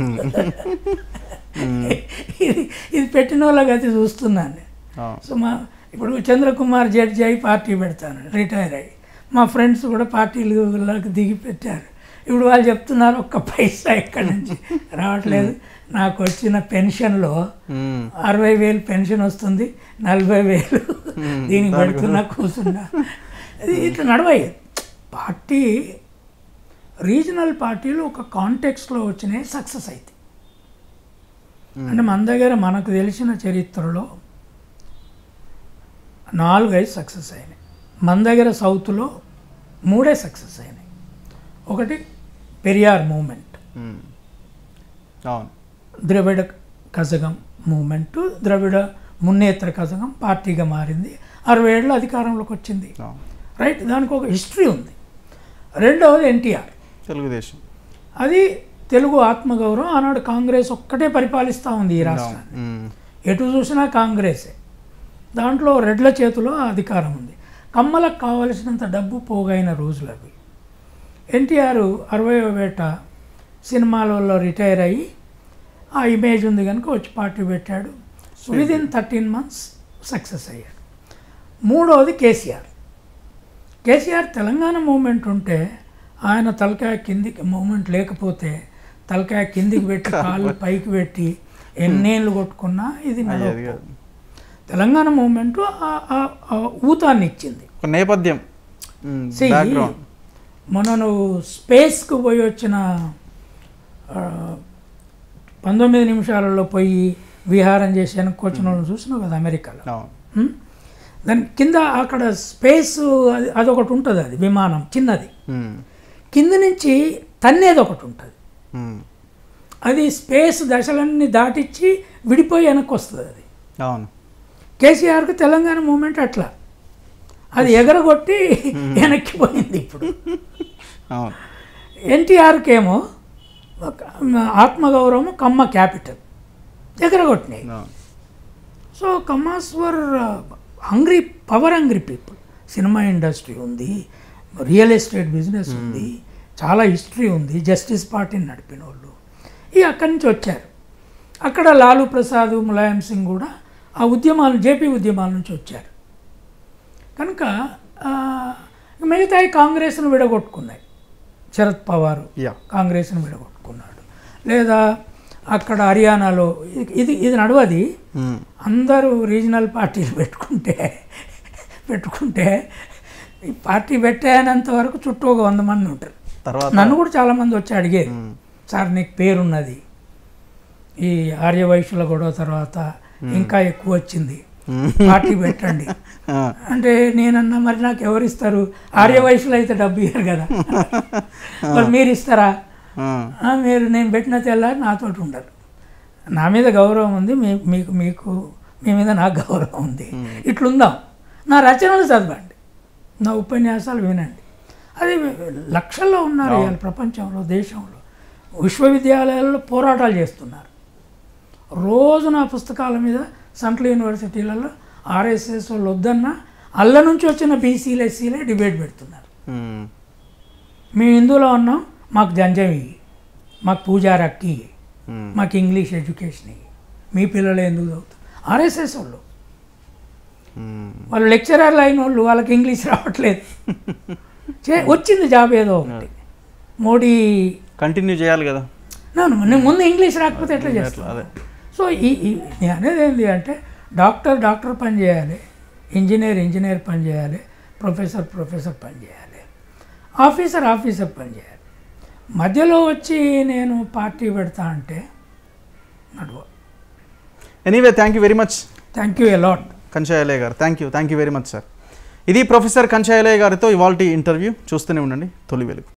ఇది ఇది పెట్టిన వాళ్ళ గతి చూస్తున్నాను నేను అవును. సో మా ఇప్పుడు చంద్రకుమార్ జడ్జి అయి పార్టీ పెడతాను రిటైర్ అయ్యి మా ఫ్రెండ్స్ కూడా పార్టీలకు దిగి పెట్టారు ఇప్పుడు వాళ్ళు చెప్తున్నారు ఒక్క పైసా ఎక్కడి నుంచి రావట్లేదు నాకు వచ్చిన పెన్షన్లో ఉమ్. అరవై వేలు పెన్షన్ వస్తుంది నలభై వేలు దీనికి పెడుతున్నా కూర్చున్నా ఇది ఇట్లా నడవయ్యేది పార్టీ రీజనల్ పార్టీలు ఒక కాంటెక్స్లో వచ్చినాయి సక్సెస్ అయితే అంటే మన దగ్గర మనకు తెలిసిన చరిత్రలో నాలుగైదు సక్సెస్ అయినాయి మన దగ్గర సౌత్లో మూడే సక్సెస్ అయినాయి ఒకటి పెరియార్ మూమెంట్ ఉమ్. అవును ద్రవిడ కజగం మూమెంట్ ద్రవిడ మున్నేత్ర కజగం పార్టీగా మారింది అరవై ఏళ్ళు అధికారంలోకి వచ్చింది అవును రైట్ దానికి ఒక హిస్టరీ ఉంది రెండవది ఎన్టీఆర్ తెలుగుదేశం అది తెలుగు ఆత్మగౌరవం ఆనాడు కాంగ్రెస్ ఒక్కటే పరిపాలిస్తూ ఉంది ఈ రాష్ట్రాన్ని ఉమ్. ఎటు చూసినా కాంగ్రెసే దాంట్లో రెడ్ల చేతిలో ఆ అధికారం ఉంది కమ్మలకు కావలసినంత డబ్బు పోగైన రోజులు అవి ఎన్టీఆర్ అరవయో వేట సినిమాలలో రిటైర్ అయ్యి ఆ ఇమేజ్ ఉంది కనుక వచ్చి పార్టీ పెట్టాడు with in thirteen months success అయ్యాడు మూడవది కేసీఆర్ కేసీఆర్ తెలంగాణ మూమెంట్ ఉంటే ఆయన తలకాయ కిందికి మూమెంట్ లేకపోతే తలకాయ కిందికి పెట్టి కాళ్ళు పైకి పెట్టి ఎన్నేళ్ళు కొట్టుకున్నా ఇది అయ్యేది నడవదు. కాదు. తెలంగాణ మూమెంట్ ఊతాన్ని ఇచ్చింది ఒక నేపథ్యం See, బ్యాక్గ్రౌండ్ మొన్న నువ్వు స్పేస్కు పోయి వచ్చిన ఆ, పంతొమ్మిది నిమిషాలలో పోయి విహారం చేసి వెనక్కి వచ్చిన వాళ్ళని చూసినావు కదా అమెరికాలో అవును హ్మ్? దాని కింద అక్కడ స్పేస్ అది అదొకటి ఉంటుంది అది విమానం చిన్నది ఉమ్. కింద నుంచి తన్నేది ఒకటి ఉంటుంది ఉమ్. అది స్పేస్ దశలన్నీ దాటిచ్చి విడిపోయి వెనక్కి వస్తుంది అది అవును కేసీఆర్కి తెలంగాణ మూమెంట్ అట్లా అది ఎగరగొట్టి వెనక్కి పోయింది ఇప్పుడు అవును ఎన్టీఆర్కి ఏమో ఒక ఆత్మగౌరవం కమ్మ క్యాపిటల్ ఎగరగొట్టినాయి అవును so Kammas were hungry power hungry people cinema industry ఉంది రియల్ ఎస్టేట్ బిజినెస్ ఉంది చాలా హిస్టరీ ఉంది జస్టిస్ పార్టీని నడిపిన వాళ్ళు ఈ అక్కడి నుంచి వచ్చారు అక్కడ లాలూ ప్రసాద్ ములాయం సింగ్ కూడా ఆ ఉద్యమాలు జేపీ ఉద్యమాల నుంచి వచ్చారు కనుక ఆ, మిగతా కాంగ్రెస్ను విడగొట్టుకున్నాయి శరద్ పవారు యా కాంగ్రెస్ను విడగొట్టుకున్నాడు లేదా అక్కడ హర్యానాలో ఇది- ఇది ఇది నడవది ఉమ్. అందరూ రీజనల్ పార్టీలు పెట్టుకుంటే పెట్టుకుంటే ఈ పార్టీ పెట్టేనంత వరకు చుట్టూ ఒక వంద మంది ఉంటారు తర్వాత నన్ను కూడా చాలామంది వచ్చి అడిగేది ఉమ్. సార్ నీకు పేరున్నది ఈ ఆర్యవైశ్యుల గొడవ తర్వాత ఇంకా ఎక్కువ వచ్చింది ఉమ్. పార్టీ పెట్టండి ఆ. అంటే నేనన్నా మరి నాకు ఎవరు ఇస్తారు ఆర్యవైశ్యులు అయితే డబ్బు ఇయ్యరు కదా మరి మీరు ఇస్తారా ఆ. ఆ, మీరు నేను పెట్టిన తెల్లారి నాతోటి ఉండరు నా మీద గౌరవం ఉంది మీ మీకు మీకు మీ మీద నాకు గౌరవం ఉంది ఇట్లుందాం నా రచనలు చదవండి నా ఉపన్యాసాలు వినండి అది లక్షల్లో ఉన్నారు ఇవాళ ప్రపంచంలో దేశంలో విశ్వవిద్యాలయాల్లో పోరాటాలు చేస్తున్నారు రోజు నా పుస్తకాల మీద సెంట్రల్ యూనివర్సిటీలలో ఆర్ఎస్ఎస్ వాళ్ళు వద్దన్నా అల్ల నుంచి వచ్చిన బీసీలు ఎస్సీలే డిబేట్ పెడుతున్నారు ఉమ్. మేము హిందువులో ఉన్నాం మాకు జంజం ఇయ్యి మాకు పూజారి అక్కి ఇయ్యి ఉమ్. మాకు ఇంగ్లీష్ ఎడ్యుకేషన్ ఇయ్యి మీ పిల్లలు ఎందుకు చదువుతారు ఆర్ఎస్ఎస్ వాళ్ళు ఉమ్. వాళ్ళు లెక్చరర్లు అయిన వాళ్ళు వాళ్ళకి ఇంగ్లీష్ రావట్లేదు చే వచ్చింది జాబ్ ఏదో ఒకటి మోడీ కంటిన్యూ చేయాలి కదా నేను నేను ముందు ఇంగ్లీష్ రాకపోతే ఎట్లా అట్లా చేస్తాను అదే సో ఈ ఈ- నేను అనేది ఏంటి అంటే డాక్టర్ డాక్టర్ పని చేయాలి ఇంజనీర్ ఇంజనీర్ పని చేయాలి ప్రొఫెసర్ ప్రొఫెసర్ పని చేయాలి ఆఫీసర్ ఆఫీసర్ పని చేయాలి మధ్యలో వచ్చి నేను పార్టీ పెడతా అంటే నడువ anyway thank you very much thank you a lot Kancha Ilaiah garu thank you thank you very much sir ఇది ప్రొఫెసర్ కంచాయలయ్య గారితో ఇవాల్టి ఇంటర్వ్యూ చూస్తూనే ఉండండి తొలి వెలుగు